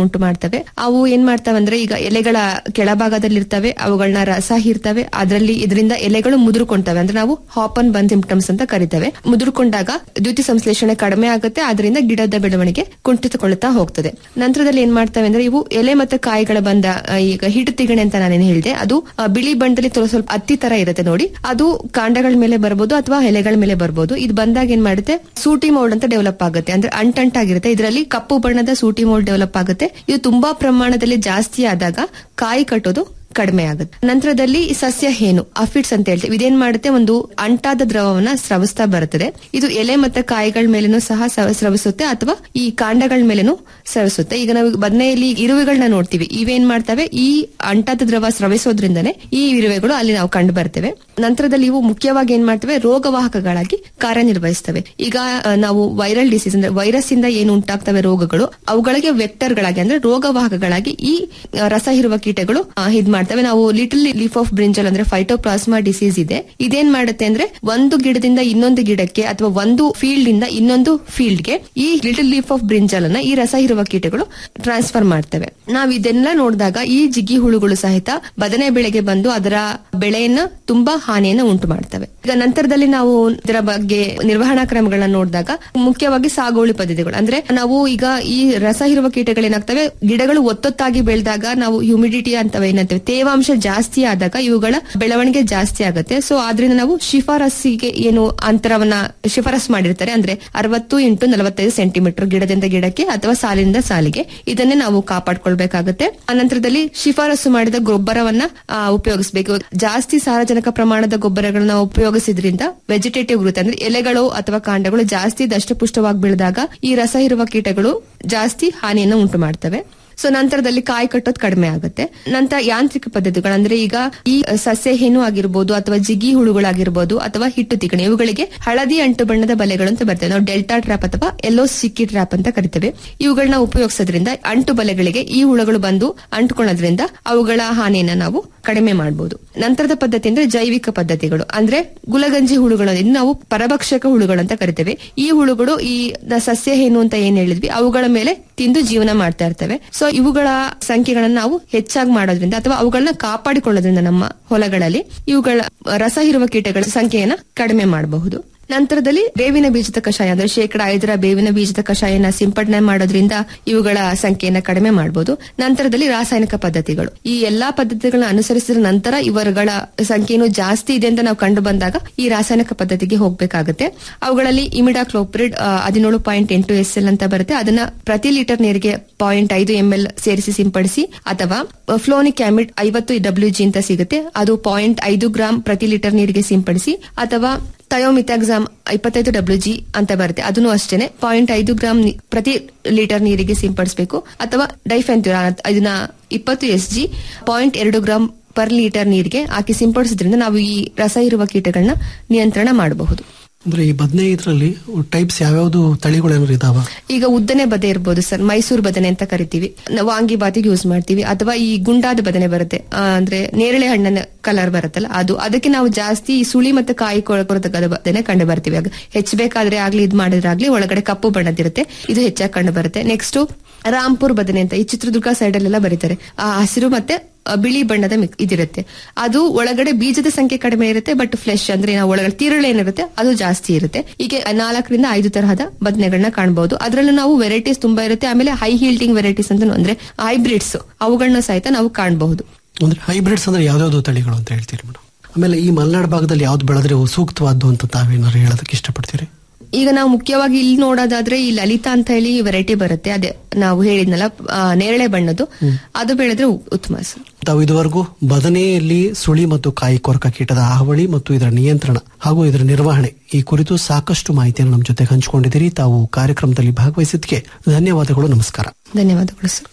ಉಂಟು ಮಾಡ್ತವೆ ಅವು ಏನ್ ಮಾಡ್ತವೆ ಅಂದ್ರೆ ಈಗ ಎಲೆಗಳ ಕೆಳಭಾಗದಲ್ಲಿ ಇರ್ತವೆ ಅವುಗಳನ್ನ ರಸ ಹೀರ್ತವೆ ಅದರಲ್ಲಿ ಇದರಿಂದ ಎಲೆಗಳು ಮುದುರ್ಕೊಂತವೆ ಅಂದ್ರೆ ನಾವು ಹಾಪನ್ ಬನ್ ಸಿಂಪ್ಟಮ್ಸ್ ಅಂತ ಕರಿತೇವೆ ಮುದುರ್ಕೊಂಡಾಗ ದ್ಯುತಿ ಸಂಶ್ಲೇಷಣೆ ಕಡಿಮೆ ಆಗುತ್ತೆ ಅದರಿಂದ ಗಿಡದ ಬೆಳವಣಿಗೆ ಕುಂಠಿತಗೊಳ್ಳುತ್ತಾ ಹೋಗ್ತದೆ ನಂತರದಲ್ಲಿ ಏನ್ ಮಾಡ್ತವೆ ಅಂದ್ರೆ ಇವು ಎಲೆ ಮತ್ತು ಕಾಯಿಗಳ ಬಂದ ಆ, ಈಗ ಹಿಟ್ಟು ತಿಗಣೆ ಅಂತ ನಾನೇನು ಹೇಳಿದೆ ಅದು ಆ, ಬಿಳಿ ಬಣ್ಣದಲ್ಲಿ ಸ್ವಲ್ಪ ಸ್ವಲ್ಪ ಹತ್ತಿ ತರ ಇರುತ್ತೆ ನೋಡಿ ಅದು ಕಾಂಡಗಳ ಮೇಲೆ ಬರ್ಬೋದು ಅಥವಾ ಎಲೆಗಳ ಮೇಲೆ ಬರ್ಬೋದು ಇದು ಬಂದಾಗ ಏನ್ ಮಾಡುತ್ತೆ ಸೂಟಿ ಮೋಲ್ಡ್ ಅಂತ ಡೆವಲಪ್ ಆಗುತ್ತೆ ಅಂದ್ರೆ ಅಂಟಂಟಾಗಿರುತ್ತೆ ಇದರಲ್ಲಿ ಕಪ್ಪು ಬಣ್ಣದ ಸೂಟಿ ಮೋಲ್ಡ್ ಡೆವಲಪ್ ಆಗುತ್ತೆ ಇದು ತುಂಬಾ ಪ್ರಮಾಣದಲ್ಲಿ ಜಾಸ್ತಿ ಆದಾಗ ಕಾಯಿ ಕಟ್ಟೋದು ಕಡಿಮೆ ಆಗುತ್ತೆ ನಂತರದಲ್ಲಿ ಸಸ್ಯ ಹೇನು ಅಫಿಡ್ಸ್ ಅಂತ ಹೇಳ್ತೀವಿ ಇದೇನ್ ಮಾಡುತ್ತೆ ಒಂದು ಅಂಟಾದ ದ್ರವವನ್ನ ಸ್ರವಿಸ್ತಾ ಬರುತ್ತದೆ ಇದು ಎಲೆ ಮತ್ತೆ ಕಾಯಿಗಳ ಮೇಲೇನು ಸಹ ಸ- ಸ್ರವಿಸುತ್ತೆ ಅಥವಾ ಈ ಕಾಂಡಗಳ ಮೇಲೇನು ಸ್ರವಿಸುತ್ತೆ ಈಗ ನಾವು ಬದನೆಯಲ್ಲಿ ಇರುವೆಗಳನ್ನ ನೋಡ್ತೀವಿ ಇವೇನ್ ಮಾಡ್ತವೆ ಈ ಅಂಟಾದ ದ್ರವ ಸ್ರವಿಸೋದ್ರಿಂದನೇ ಈ ಇರುವೆಗಳು ಅಲ್ಲಿ ನಾವು ಕಂಡು ಬರ್ತೇವೆ ನಂತರದಲ್ಲಿ ಇವು ಮುಖ್ಯವಾಗಿ ಏನ್ ಮಾಡ್ತವೆ ರೋಗವಾಹಕಗಳಾಗಿ ಕಾರ್ಯನಿರ್ವಹಿಸ್ತವೆ ಈಗ ಆ, ನಾವು ವೈರಲ್ ಡಿಸೀಸ್ ಅಂದ್ರೆ ವೈರಸ್ ಇಂದ ಏನು ಉಂಟಾಗ್ತವೆ ರೋಗಗಳು ಅವುಗಳಿಗೆ ವೆಕ್ಟರ್ಗಳಾಗಿ ಅಂದ್ರೆ ರೋಗವಾಹಕಗಳಾಗಿ ಈ ಆ, ರಸ ಹೀರುವ ಕೀಟಗಳು ಆ, ಇದ್ ಮಾಡ್ತವೆ ನಾವು ಲಿಟಲ್ ಲೀಫ್ ಆಫ್ ಬ್ರಿಂಜಲ್ ಅಂದ್ರೆ ಫೈಟೋಪ್ಲಾಸ್ಮಾ ಡಿಸೀಸ್ ಇದೆ ಇದೇನ್ ಮಾಡುತ್ತೆ ಅಂದ್ರೆ ಒಂದು ಗಿಡದಿಂದ ಇನ್ನೊಂದು ಗಿಡಕ್ಕೆ ಅಥವಾ ಒಂದು ಫೀಲ್ಡ್ ಇಂದ ಇನ್ನೊಂದು ಫೀಲ್ಡ್ ಗೆ ಈ ಲಿಟಲ್ ಲೀಫ್ ಆಫ್ ಬ್ರಿಂಜಲ್ ಅನ್ನ ಈ ರಸ ಹೀರುವ ಕೀಟಗಳು ಟ್ರಾನ್ಸ್ಫರ್ ಮಾಡ್ತವೆ ನಾವು ಇದೆಲ್ಲ ನೋಡಿದಾಗ ಈ ಜಿಗಿ ಹುಳುಗಳು ಸಹಿತ ಬದನೆ ಬೆಳೆಗೆ ಬಂದು ಅದರ ಬೆಳೆಯನ್ನ ತುಂಬಾ ಹಾನಿಯನ್ನ ಉಂಟು ಮಾಡ್ತವೆ ಈಗ ನಂತರದಲ್ಲಿ ನಾವು ಇದರ ಬಗ್ಗೆ ನಿರ್ವಹಣಾ ಕ್ರಮಗಳನ್ನ ನೋಡಿದಾಗ ಮುಖ್ಯವಾಗಿ ಸಾಗುವಳಿ ಪದ್ಧತಿಗಳು ಅಂದ್ರೆ ನಾವು ಈಗ ಈ ರಸ ಹೀರುವ ಕೀಟಗಳೇನಾಗ್ತವೆ ಗಿಡಗಳು ಒತ್ತೊತ್ತಾಗಿ ಬೆಳೆದಾಗ ನಾವು ಹ್ಯೂಮಿಡಿಟಿ ಅಂತ ಏನಂತೇವೆ ತೇವಾಂಶ ಜಾಸ್ತಿ ಆದಾಗ ಇವುಗಳ ಬೆಳವಣಿಗೆ ಜಾಸ್ತಿ ಆಗುತ್ತೆ ಸೊ ಆದ್ರಿಂದ ನಾವು ಶಿಫಾರಸ್ಸಿಗೆ ಏನು ಅಂತರವನ್ನ ಶಿಫಾರಸ್ ಮಾಡಿರ್ತಾರೆ ಅಂದ್ರೆ ಅರವತ್ತು ಇಂಟು ನಲವತ್ತೈದು ಸೆಂಟಿಮೀಟರ್ ಗಿಡದಿಂದ ಗಿಡಕ್ಕೆ ಅಥವಾ ಸಾಲಿನಿಂದ ಸಾಲಿಗೆ ಇದನ್ನೇ ನಾವು ಕಾಪಾಡ್ಕೊಳ್ಬೇಕಾಗುತ್ತೆ ಅನಂತರದಲ್ಲಿ ಶಿಫಾರಸು ಮಾಡಿದ ಗೊಬ್ಬರವನ್ನ ಆ, ಉಪಯೋಗಿಸಬೇಕು ಜಾಸ್ತಿ ಸಾರಜನಕ ಪ್ರಮಾಣದ ಗೊಬ್ಬರಗಳನ್ನ ಉಪಯೋಗಿಸಿದ್ರಿಂದ ವೆಜಿಟೇಟಿವ್ ಗ್ರೋತ್ ಅಂದ್ರೆ ಎಲೆಗಳು ಅಥವಾ ಕಾಂಡಗಳು ಜಾಸ್ತಿ ದಷ್ಟಪುಷ್ಟವಾಗಿ ಬೆಳೆದಾಗ ಈ ರಸ ಇರುವ ಕೀಟಗಳು ಜಾಸ್ತಿ ಹಾನಿಯನ್ನು ಉಂಟು ಮಾಡ್ತವೆ ಸೊ ನಂತರದಲ್ಲಿ ಕಾಯಿ ಕಟ್ಟೋದು ಕಡಿಮೆ ಆಗುತ್ತೆ ನಂತರ ಯಾಂತ್ರಿಕ ಪದ್ಧತಿಗಳು ಅಂದ್ರೆ ಈಗ ಈ ಸಸ್ಯ ಹೇನು ಆಗಿರ್ಬೋದು ಅಥವಾ ಜಿಗಿ ಹುಳುಗಳಾಗಿರ್ಬೋದು ಅಥವಾ ಹಿಟ್ಟು ತಿಗಣೆ ಇವುಗಳಿಗೆ ಹಳದಿ ಅಂಟು ಬಣ್ಣದ ಬಲೆಗಳು ಅಂತ ಬರ್ತವೆ ನಾವು ಡೆಲ್ಟಾ ಟ್ರ್ಯಾಪ್ ಅಥವಾ ಎಲ್ಲೋ ಸಿಕ್ಕಿ ಟ್ರ್ಯಾಪ್ ಅಂತ ಕರಿತೇವೆ ಇವುಗಳನ್ನ ಉಪಯೋಗಿಸೋದ್ರಿಂದ ಅಂಟು ಬಲೆಗಳಿಗೆ ಈ ಹುಳುಗಳು ಬಂದು ಅಂಟುಕೊಳ್ಳೋದ್ರಿಂದ ಅವುಗಳ ಹಾನಿಯನ್ನ ನಾವು ಕಡಿಮೆ ಮಾಡಬಹುದು ನಂತರದ ಪದ್ಧತಿ ಅಂದ್ರೆ ಜೈವಿಕ ಪದ್ಧತಿಗಳು ಅಂದ್ರೆ ಗುಲಗಂಜಿ ಹುಳುಗಳು ಇನ್ನು ನಾವು ಪರಭಕ್ಷಕ ಹುಳುಗಳು ಅಂತ ಕರಿತೇವೆ ಈ ಹುಳುಗಳು ಈ ನ- ಸಸ್ಯ ಹೇನು ಅಂತ ಏನ್ ಹೇಳಿದ್ವಿ ಅವುಗಳ ಮೇಲೆ ತಿಂದು ಜೀವನ ಮಾಡ್ತಾ ಇರ್ತವೆ ಸೊ ಇವುಗಳ ಸಂಖ್ಯೆಗಳನ್ನ ನಾವು ಹೆಚ್ಚಾಗಿ ಮಾಡೋದ್ರಿಂದ ಅಥವಾ ಅವುಗಳನ್ನ ಕಾಪಾಡಿಕೊಳ್ಳೋದ್ರಿಂದ ನಮ್ಮ ಹೊಲಗಳಲ್ಲಿ ಇವುಗಳ ರಸ ಹೀರುವ ಕೀಟಗಳ ಸಂಖ್ಯೆಯನ್ನ ಕಡಿಮೆ ಮಾಡಬಹುದು ನಂತರದಲ್ಲಿ ಬೇವಿನ ಬೀಜದ ಕಷಾಯ ಅಂದ್ರೆ ಶೇಕಡ ಐದರ ಬೇವಿನ ಬೀಜದ ಕಷಾಯನ ಸಿಂಪಡಣೆ ಮಾಡೋದ್ರಿಂದ ಇವುಗಳ ಸಂಖ್ಯೆಯನ್ನ ಕಡಿಮೆ ಮಾಡಬಹುದು ನಂತರದಲ್ಲಿ ರಾಸಾಯನಿಕ ಪದ್ಧತಿಗಳು ಈ ಎಲ್ಲಾ ಪದ್ಧತಿಗಳನ್ನ ಅನುಸರಿಸಿದ ನಂತರ ಇವರುಗಳ ಸಂಖ್ಯೆನೂ ಜಾಸ್ತಿ ಇದೆ ಅಂತ ನಾವು ಕಂಡು ಬಂದಾಗ ಈ ರಾಸಾಯನಿಕ ಪದ್ಧತಿಗೆ ಹೋಗಬೇಕಾಗುತ್ತೆ ಅವುಗಳಲ್ಲಿ ಇಮಿಡಾಕ್ಲೋಪ್ರಿಡ್ ಹದಿನೇಳು ಪಾಯಿಂಟ್ ಎಂಟು ಎಸ್ ಎಲ್ ಅಂತ ಬರುತ್ತೆ ಅದನ್ನ ಪ್ರತಿ ಲೀಟರ್ ನೀರಿಗೆ ಪಾಯಿಂಟ್ ಐದು ಎಂ ಎಲ್ ಸೇರಿಸಿ ಸಿಂಪಡಿಸಿ ಅಥವಾ ಫ್ಲೋನಿಕ್ ಆಮಿಡ್ ಐವತ್ತು ಡಬ್ಲ್ಯೂ ಜಿ ಅಂತ ಸಿಗುತ್ತೆ ಅದು ಪಾಯಿಂಟ್ ಐದು ಗ್ರಾಂ ಪ್ರತಿ ಲೀಟರ್ ನೀರಿಗೆ ಸಿಂಪಡಿಸಿ ಅಥವಾ ಥಯೋಮಿಥಾಕ್ಸಾಮ್ ಇಪ್ಪತ್ತೈದು ಡಬ್ಲ್ಯೂ ಜಿ ಅಂತ ಬರುತ್ತೆ ಅದನ್ನು ಅಷ್ಟೇನೆ ಪಾಯಿಂಟ್ ಐದು ಗ್ರಾಂ ನಿ- ಪ್ರತಿ ಲೀಟರ್ ನೀರಿಗೆ ಸಿಂಪಡಿಸಬೇಕು ಅಥವಾ ಡೈಫೆಂಥ್ಯೂರಾನ್ ಇದನ್ನ ಇಪ್ಪತ್ತು ಎಸ್ ಜಿ ಪಾಯಿಂಟ್ ಎರಡು ಗ್ರಾಂ ಪರ್ ಲೀಟರ್ ನೀರಿಗೆ ಹಾಕಿ ಸಿಂಪಡಿಸೋದ್ರಿಂದ ನಾವು ಈ ರಸ ಇರುವ ಕೀಟಗಳನ್ನ ನಿಯಂತ್ರಣ ಮಾಡಬಹುದು ಅಂದ್ರೆ ಈ ಬದನೆ ಇದರಲ್ಲಿ ಟೈಪ್ಸ್ ಯಾವ್ಯಾವ್ದು ತಳಿಗಳು ಏನಾದ್ರು ಇದಾವ ಈಗ ಉದ್ದನೆ ಬದೆ ಇರ್ಬೋದು ಸರ್ ಮೈಸೂರು ಬದನೆ ಅಂತ ಕರಿತೀವಿ ನಾವು ವಾಂಗಿ ಬಾತಿಗೆ ಯೂಸ್ ಮಾಡ್ತೀವಿ ಅಥವಾ ಈ ಗುಂಡಾದ ಬದನೆ ಬರುತ್ತೆ ಆ, ಅಂದ್ರೆ ನೇರಳೆ ಹಣ್ಣಿನ ಕಲರ್ ಬರುತ್ತಲ್ಲ ಅದು ಅದಕ್ಕೆ ನಾವು ಜಾಸ್ತಿ ಈ ಸುಳಿ ಮತ್ತೆ ಕಾಯಿ ಕೊರತಕ್ಕದ ಬದನೆ ಕಂಡು ಬರ್ತೀವಿ ಆಗ ಹೆಚ್ಚಬೇಕಾದ್ರೆ ಆಗ್ಲಿ ಇದ್ ಮಾಡಿದ್ರಾಗ್ಲಿ ಒಳಗಡೆ ಕಪ್ಪು ಬಣ್ಣದಿರುತ್ತೆ ಇದು ಹೆಚ್ಚಾಗಿ ಕಂಡು ಬರುತ್ತೆ ನೆಕ್ಸ್ಟ್ ರಾಂಪುರ್ ಬದನೆ ಅಂತ ಈ ಚಿತ್ರದುರ್ಗ ಸೈಡ್ ಅಲ್ಲೆಲ್ಲ ಬರೀತಾರೆ ಆ ಹಸಿರು ಮತ್ತೆ ಆ, ಬಿಳಿ ಬಣ್ಣದ ಮಿಕ್ ಇದಿರುತ್ತೆ ಅದು ಒಳಗಡೆ ಬೀಜದ ಸಂಖ್ಯೆ ಕಡಿಮೆ ಇರುತ್ತೆ ಬಟ್ ಫ್ಲೆಶ್ ಅಂದ್ರೆ ನಾವು ಒಳಗಡೆ ತಿರುಳು ಏನಿರುತ್ತೆ ಅದು ಜಾಸ್ತಿ ಇರುತ್ತೆ ಹೀಗೆ ನಾಲ್ಕರಿಂದ ಐದು ತರಹದ ಬದನೆಗಳನ್ನ ಕಾಣಬಹುದು ಅದರಲ್ಲೂ ನಾವು ವೆರೈಟೀಸ್ ತುಂಬಾ ಇರುತ್ತೆ ಆಮೇಲೆ ಹೈ ಹೀಲ್ಡಿಂಗ್ ವೆರೈಟೀಸ್ ಅಂತ ಅಂದ್ರೆ ಹೈಬ್ರಿಡ್ಸ್ ಅವುಗಳನ್ನ ಸಹಿತ ನಾವು ಕಾಣಬಹುದು ಅಂದ್ರೆ ಹೈಬ್ರಿಡ್ಸ್ ಅಂದ್ರೆ ಯಾವ್ಯಾವ್ದು ತಳಿಗಳು ಅಂತ ಹೇಳ್ತೀರಿ ಮೇಡಮ್ ಆಮೇಲೆ ಈ ಮಲೆನಾಡು ಭಾಗದಲ್ಲಿ ಯಾವ್ದು ಬೆಳೆದ್ರೆ ಸೂಕ್ತವಾದ್ದು ಅಂತ ತಾವೇನಾದ್ರು ಹೇಳೋದಕ್ಕೆ ಇಷ್ಟಪಡ್ತೀರಿ ಈಗ ನಾವು ಮುಖ್ಯವಾಗಿ ಇಲ್ಲಿ ನೋಡೋದಾದ್ರೆ ಈ ಲಲಿತಾ ಅಂತ ಹೇಳಿ ವೆರೈಟಿ ಬರುತ್ತೆ ಅದೇ ನಾವು ಹೇಳಿದ್ನಲ್ಲ ಆ, ನೇರಳೆ ಬಣ್ಣದ್ದು ಅದು ಬೆಳೆದ್ರೆ ಉ- ಉತ್ತಮ ಸರ್ ತಾವು ಇದುವರೆಗೂ ಬದನೆಯಲ್ಲಿ ಸುಳಿ ಮತ್ತು ಕಾಯಿ ಕೊರಕ ಕೀಟದ ಹಾವಳಿ ಮತ್ತು ಇದರ ನಿಯಂತ್ರಣ ಹಾಗೂ ಇದರ ನಿರ್ವಹಣೆ ಈ ಕುರಿತು ಸಾಕಷ್ಟು ಮಾಹಿತಿಯನ್ನು ನಮ್ಮ ಜೊತೆ ಹಂಚಿಕೊಂಡಿದ್ದೀರಿ ತಾವು ಕಾರ್ಯಕ್ರಮದಲ್ಲಿ ಭಾಗವಹಿಸಿದ್ದಕ್ಕೆ ಧನ್ಯವಾದಗಳು ನಮಸ್ಕಾರ ಧನ್ಯವಾದಗಳು ಸರ್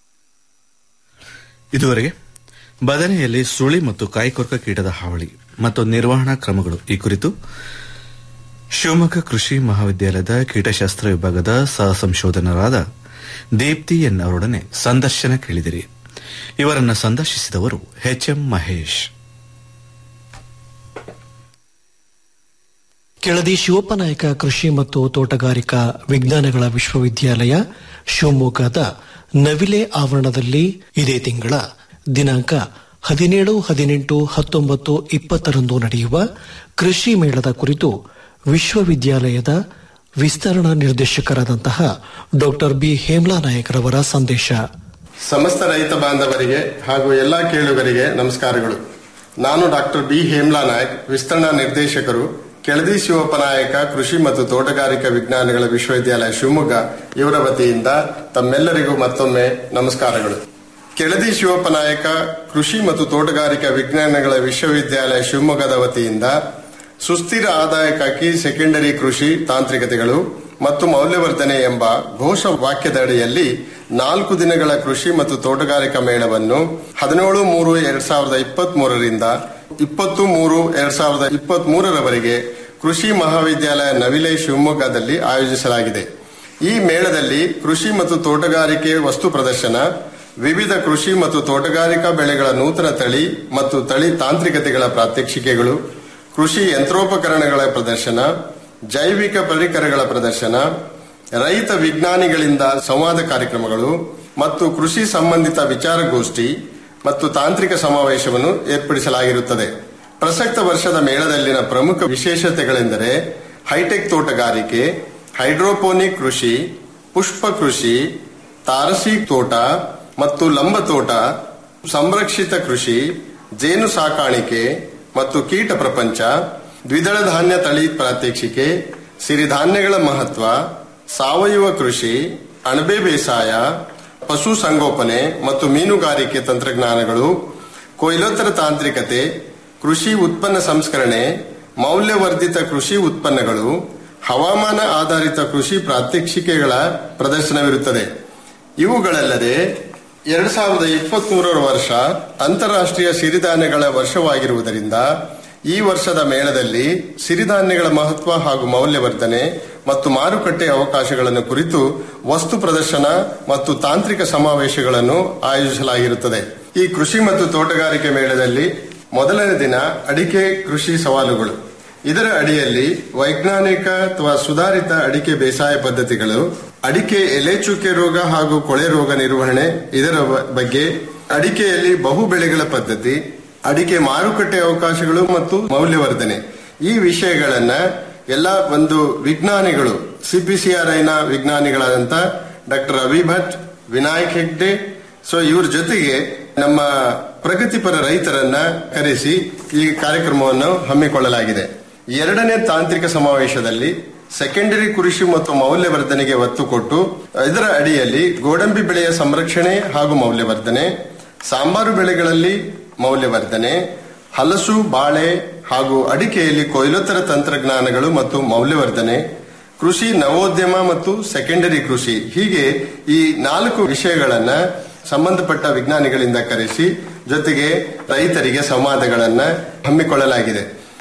ಇದುವರೆಗೆ ಬದನೆಯಲ್ಲಿ ಸುಳಿ ಮತ್ತು ಕಾಯಿಕೊರಕ ಕೀಟದ ಹಾವಳಿ ಮತ್ತು ನಿರ್ವಹಣಾ ಕ್ರಮಗಳು ಈ ಕುರಿತು ಶಿವಮೊಗ್ಗ ಕೃಷಿ ಮಹಾವಿದ್ಯಾಲಯದ ಕೀಟಶಾಸ್ತ್ರ ವಿಭಾಗದ ಸಹ ಸಂಶೋಧನರಾದ ದೀಪ್ತಿ ಎನ್ ಅವರೊಡನೆ ಸಂದರ್ಶನ ಕೇಳಿದಿರಿ ಇವರನ್ನ ಸಂದರ್ಶಿಸಿದವರು ಎಚ್ ಎಂ ಮಹೇಶ್ ಕೆಳದಿ ಶಿವಪ್ಪನಾಯಕ ಕೃಷಿ ಮತ್ತು ತೋಟಗಾರಿಕಾ ವಿಜ್ಞಾನಗಳ ವಿಶ್ವವಿದ್ಯಾಲಯ ಶಿವಮೊಗ್ಗದ ನವಿಲೆ ಆವರಣದಲ್ಲಿ ಇದೇ ತಿಂಗಳ ದಿನಾಂಕ ಹದಿನೇಳು ಹದಿನೆಂಟು ಹತ್ತೊಂಬತ್ತು ಇಪ್ಪತ್ತರಂದು ನಡೆಯುವ ಕೃಷಿ ಮೇಳದ ಕುರಿತು ವಿಶ್ವವಿದ್ಯಾಲಯದ ವಿಸ್ತರಣಾ ನಿರ್ದೇಶಕರಾದಂತಹ ಡಾಕ್ಟರ್ ಬಿ ಹೇಮ್ಲಾ ನಾಯಕರವರ ಸಂದೇಶ ಸಮಸ್ತ ರೈತ ಬಾಂಧವರಿಗೆ ಹಾಗೂ ಎಲ್ಲಾ ಕೇಳುಗರಿಗೆ ನಮಸ್ಕಾರಗಳು ನಾನು ಡಾಕ್ಟರ್ ಬಿ ಹೇಮ್ಲಾ ನಾಯಕ್ ವಿಸ್ತರಣಾ ನಿರ್ದೇಶಕರು ಕೆಳದಿ ಶಿವಪ್ಪ ನಾಯಕ ಕೃಷಿ ಮತ್ತು ತೋಟಗಾರಿಕಾ ವಿಜ್ಞಾನಗಳ ವಿಶ್ವವಿದ್ಯಾಲಯ ಶಿವಮೊಗ್ಗ ಇವರ ವತಿಯಿಂದ ತಮ್ಮೆಲ್ಲರಿಗೂ ಮತ್ತೊಮ್ಮೆ ನಮಸ್ಕಾರಗಳು ಕೆಳದಿ ಶಿವಪ್ಪ ನಾಯಕ ಕೃಷಿ ಮತ್ತು ತೋಟಗಾರಿಕಾ ವಿಜ್ಞಾನಗಳ ವಿಶ್ವವಿದ್ಯಾಲಯ ಶಿವಮೊಗ್ಗದ ವತಿಯಿಂದ ಸುಸ್ಥಿರ ಆದಾಯಕ್ಕಾಗಿ ಸೆಕೆಂಡರಿ ಕೃಷಿ ತಾಂತ್ರಿಕತೆಗಳು ಮತ್ತು ಮೌಲ್ಯವರ್ಧನೆ ಎಂಬ ಘೋಷ ವಾಕ್ಯದ ಅಡಿಯಲ್ಲಿ ನಾಲ್ಕು ದಿನಗಳ ಕೃಷಿ ಮತ್ತು ತೋಟಗಾರಿಕಾ ಮೇಳವನ್ನು ಹದಿನೇಳು ಮೂರು ಎರಡ್ ಸಾವಿರದ ಇಪ್ಪತ್ತ್ ಮೂರರಿಂದ ಇಪ್ಪತ್ತು ಮೂರು ಎರಡ್ ಸಾವಿರದ ಇಪ್ಪತ್ತ್ ಮೂರರವರೆಗೆ ಕೃಷಿ ಮಹಾವಿದ್ಯಾಲಯ ನವಿಲೆ ಶಿವಮೊಗ್ಗದಲ್ಲಿ ಆಯೋಜಿಸಲಾಗಿದೆ ಈ ಮೇಳದಲ್ಲಿ ಕೃಷಿ ಮತ್ತು ತೋಟಗಾರಿಕೆ ವಸ್ತು ಪ್ರದರ್ಶನ ವಿವಿಧ ಕೃಷಿ ಮತ್ತು ತೋಟಗಾರಿಕಾ ಬೆಳೆಗಳ ನೂತನ ತಳಿ ಮತ್ತು ತಳಿ ತಾಂತ್ರಿಕತೆಗಳ ಪ್ರಾತ್ಯಕ್ಷಿಕೆಗಳು ಕೃಷಿ ಯಂತ್ರೋಪಕರಣಗಳ ಪ್ರದರ್ಶನ ಜೈವಿಕ ಪರಿಕರಗಳ ಪ್ರದರ್ಶನ ರೈತ ವಿಜ್ಞಾನಿಗಳಿಂದ ಸಂವಾದ ಕಾರ್ಯಕ್ರಮಗಳು ಮತ್ತು ಕೃಷಿ ಸಂಬಂಧಿತ ವಿಚಾರಗೋಷ್ಠಿ ಮತ್ತು ತಾಂತ್ರಿಕ ಸಮಾವೇಶವನ್ನು ಏರ್ಪಡಿಸಲಾಗಿರುತ್ತದೆ ಪ್ರಸಕ್ತ ವರ್ಷದ ಮೇಳದಲ್ಲಿನ ಪ್ರಮುಖ ವಿಶೇಷತೆಗಳೆಂದರೆ ಹೈಟೆಕ್ ತೋಟಗಾರಿಕೆ ಹೈಡ್ರೋಪೋನಿಕ್ ಕೃಷಿ ಪುಷ್ಪ ಕೃಷಿ ತಾರಸಿ ತೋಟ ಮತ್ತು ಲಂಬ ತೋಟ ಸಂರಕ್ಷಿತ ಕೃಷಿ ಜೇನು ಸಾಕಾಣಿಕೆ ಮತ್ತು ಕೀಟ ಪ್ರಪಂಚ ದ್ವಿದಳ ಧಾನ್ಯ ತಳಿ ಪ್ರಾತ್ಯಕ್ಷಿಕೆ ಸಿರಿಧಾನ್ಯಗಳ ಮಹತ್ವ ಸಾವಯವ ಕೃಷಿ ಅಣಬೆ ಬೇಸಾಯ ಪಶು ಸಂಗೋಪನೆ ಮತ್ತು ಮೀನುಗಾರಿಕೆ ತಂತ್ರಜ್ಞಾನಗಳು ಕೊಯ್ಲೋತ್ತರ ತಾಂತ್ರಿಕತೆ ಕೃಷಿ ಉತ್ಪನ್ನ ಸಂಸ್ಕರಣೆ ಮೌಲ್ಯವರ್ಧಿತ ಕೃಷಿ ಉತ್ಪನ್ನಗಳು ಹವಾಮಾನ ಆಧಾರಿತ ಕೃಷಿ ಪ್ರಾತ್ಯಕ್ಷಿಕೆಗಳ ಪ್ರದರ್ಶನವಿರುತ್ತದೆ ಇವುಗಳಲ್ಲದೆ ಎರಡ್ ಸಾವಿರದ ಇಪ್ಪತ್ಮೂರರ ವರ್ಷ ಅಂತಾರಾಷ್ಟ್ರೀಯ ಸಿರಿಧಾನ್ಯಗಳ ವರ್ಷವಾಗಿರುವುದರಿಂದ ಈ ವರ್ಷದ ಮೇಳದಲ್ಲಿ ಸಿರಿಧಾನ್ಯಗಳ ಮಹತ್ವ ಹಾಗೂ ಮೌಲ್ಯವರ್ಧನೆ ಮತ್ತು ಮಾರುಕಟ್ಟೆ ಅವಕಾಶಗಳನ್ನು ಕುರಿತು ವಸ್ತು ಪ್ರದರ್ಶನ ಮತ್ತು ತಾಂತ್ರಿಕ ಸಮಾವೇಶಗಳನ್ನು ಆಯೋಜಿಸಲಾಗಿರುತ್ತದೆ ಈ ಕೃಷಿ ಮತ್ತು ತೋಟಗಾರಿಕೆ ಮೇಳದಲ್ಲಿ ಮೊದಲನೇ ದಿನ ಅಡಿಕೆ ಕೃಷಿ ಸವಾಲುಗಳು ಇದರ ಅಡಿಯಲ್ಲಿ ವೈಜ್ಞಾನಿಕ ಅಥವಾ ಸುಧಾರಿತ ಅಡಿಕೆ ಬೇಸಾಯ ಪದ್ಧತಿಗಳು ಅಡಿಕೆ ಎಲೆ ಚುಕ್ಕೆ ರೋಗ ಹಾಗೂ ಕೊಳೆ ರೋಗ ನಿರ್ವಹಣೆ ಇದರ ಬಗ್ಗೆ ಅಡಿಕೆಯಲ್ಲಿ ಬಹು ಬೆಳೆಗಳ ಪದ್ಧತಿ ಅಡಿಕೆ ಮಾರುಕಟ್ಟೆ ಅವಕಾಶಗಳು ಮತ್ತು ಮೌಲ್ಯವರ್ಧನೆ ಈ ವಿಷಯಗಳನ್ನ ಎಲ್ಲ ಒಂದು ವಿಜ್ಞಾನಿಗಳು ಸಿಪಿಸಿಆರ್ಐನ ವಿಜ್ಞಾನಿಗಳಾದಂತ ಡಾಕ್ಟರ್ ಅವಿ ಭಟ್ ವಿನಾಯಕ್ ಹೆಗ್ಡೆ ಸೊ ಇವ್ರ ಜೊತೆಗೆ ನಮ್ಮ ಪ್ರಗತಿಪರ ರೈತರನ್ನ ಕರೆಸಿ ಈ ಕಾರ್ಯಕ್ರಮವನ್ನು ಹಮ್ಮಿಕೊಳ್ಳಲಾಗಿದೆ ಎರಡನೇ ತಾಂತ್ರಿಕ ಸಮಾವೇಶದಲ್ಲಿ ಸೆಕೆಂಡರಿ ಕೃಷಿ ಮತ್ತು ಮೌಲ್ಯವರ್ಧನೆಗೆ ಒತ್ತು ಕೊಟ್ಟು ಇದರ ಅಡಿಯಲ್ಲಿ ಗೋಡಂಬಿ ಬೆಳೆಯ ಸಂರಕ್ಷಣೆ ಹಾಗೂ ಮೌಲ್ಯವರ್ಧನೆ ಸಾಂಬಾರು ಬೆಳೆಗಳಲ್ಲಿ ಮೌಲ್ಯವರ್ಧನೆ ಹಲಸು ಬಾಳೆ ಹಾಗೂ ಅಡಿಕೆಯಲ್ಲಿ ಕೊಯ್ಲೋತ್ತರ ತಂತ್ರಜ್ಞಾನಗಳು ಮತ್ತು ಮೌಲ್ಯವರ್ಧನೆ ಕೃಷಿ ನವೋದ್ಯಮ ಮತ್ತು ಸೆಕೆಂಡರಿ ಕೃಷಿ ಹೀಗೆ ಈ ನಾಲ್ಕು ವಿಷಯಗಳನ್ನ ಸಂಬಂಧಪಟ್ಟ ವಿಜ್ಞಾನಿಗಳಿಂದ ಕರೆಸಿ ಜೊತೆಗೆ ರೈತರಿಗೆ ಸಂವಾದಗಳನ್ನ ಹಮ್ಮಿಕೊಳ್ಳಲಾಗಿದೆ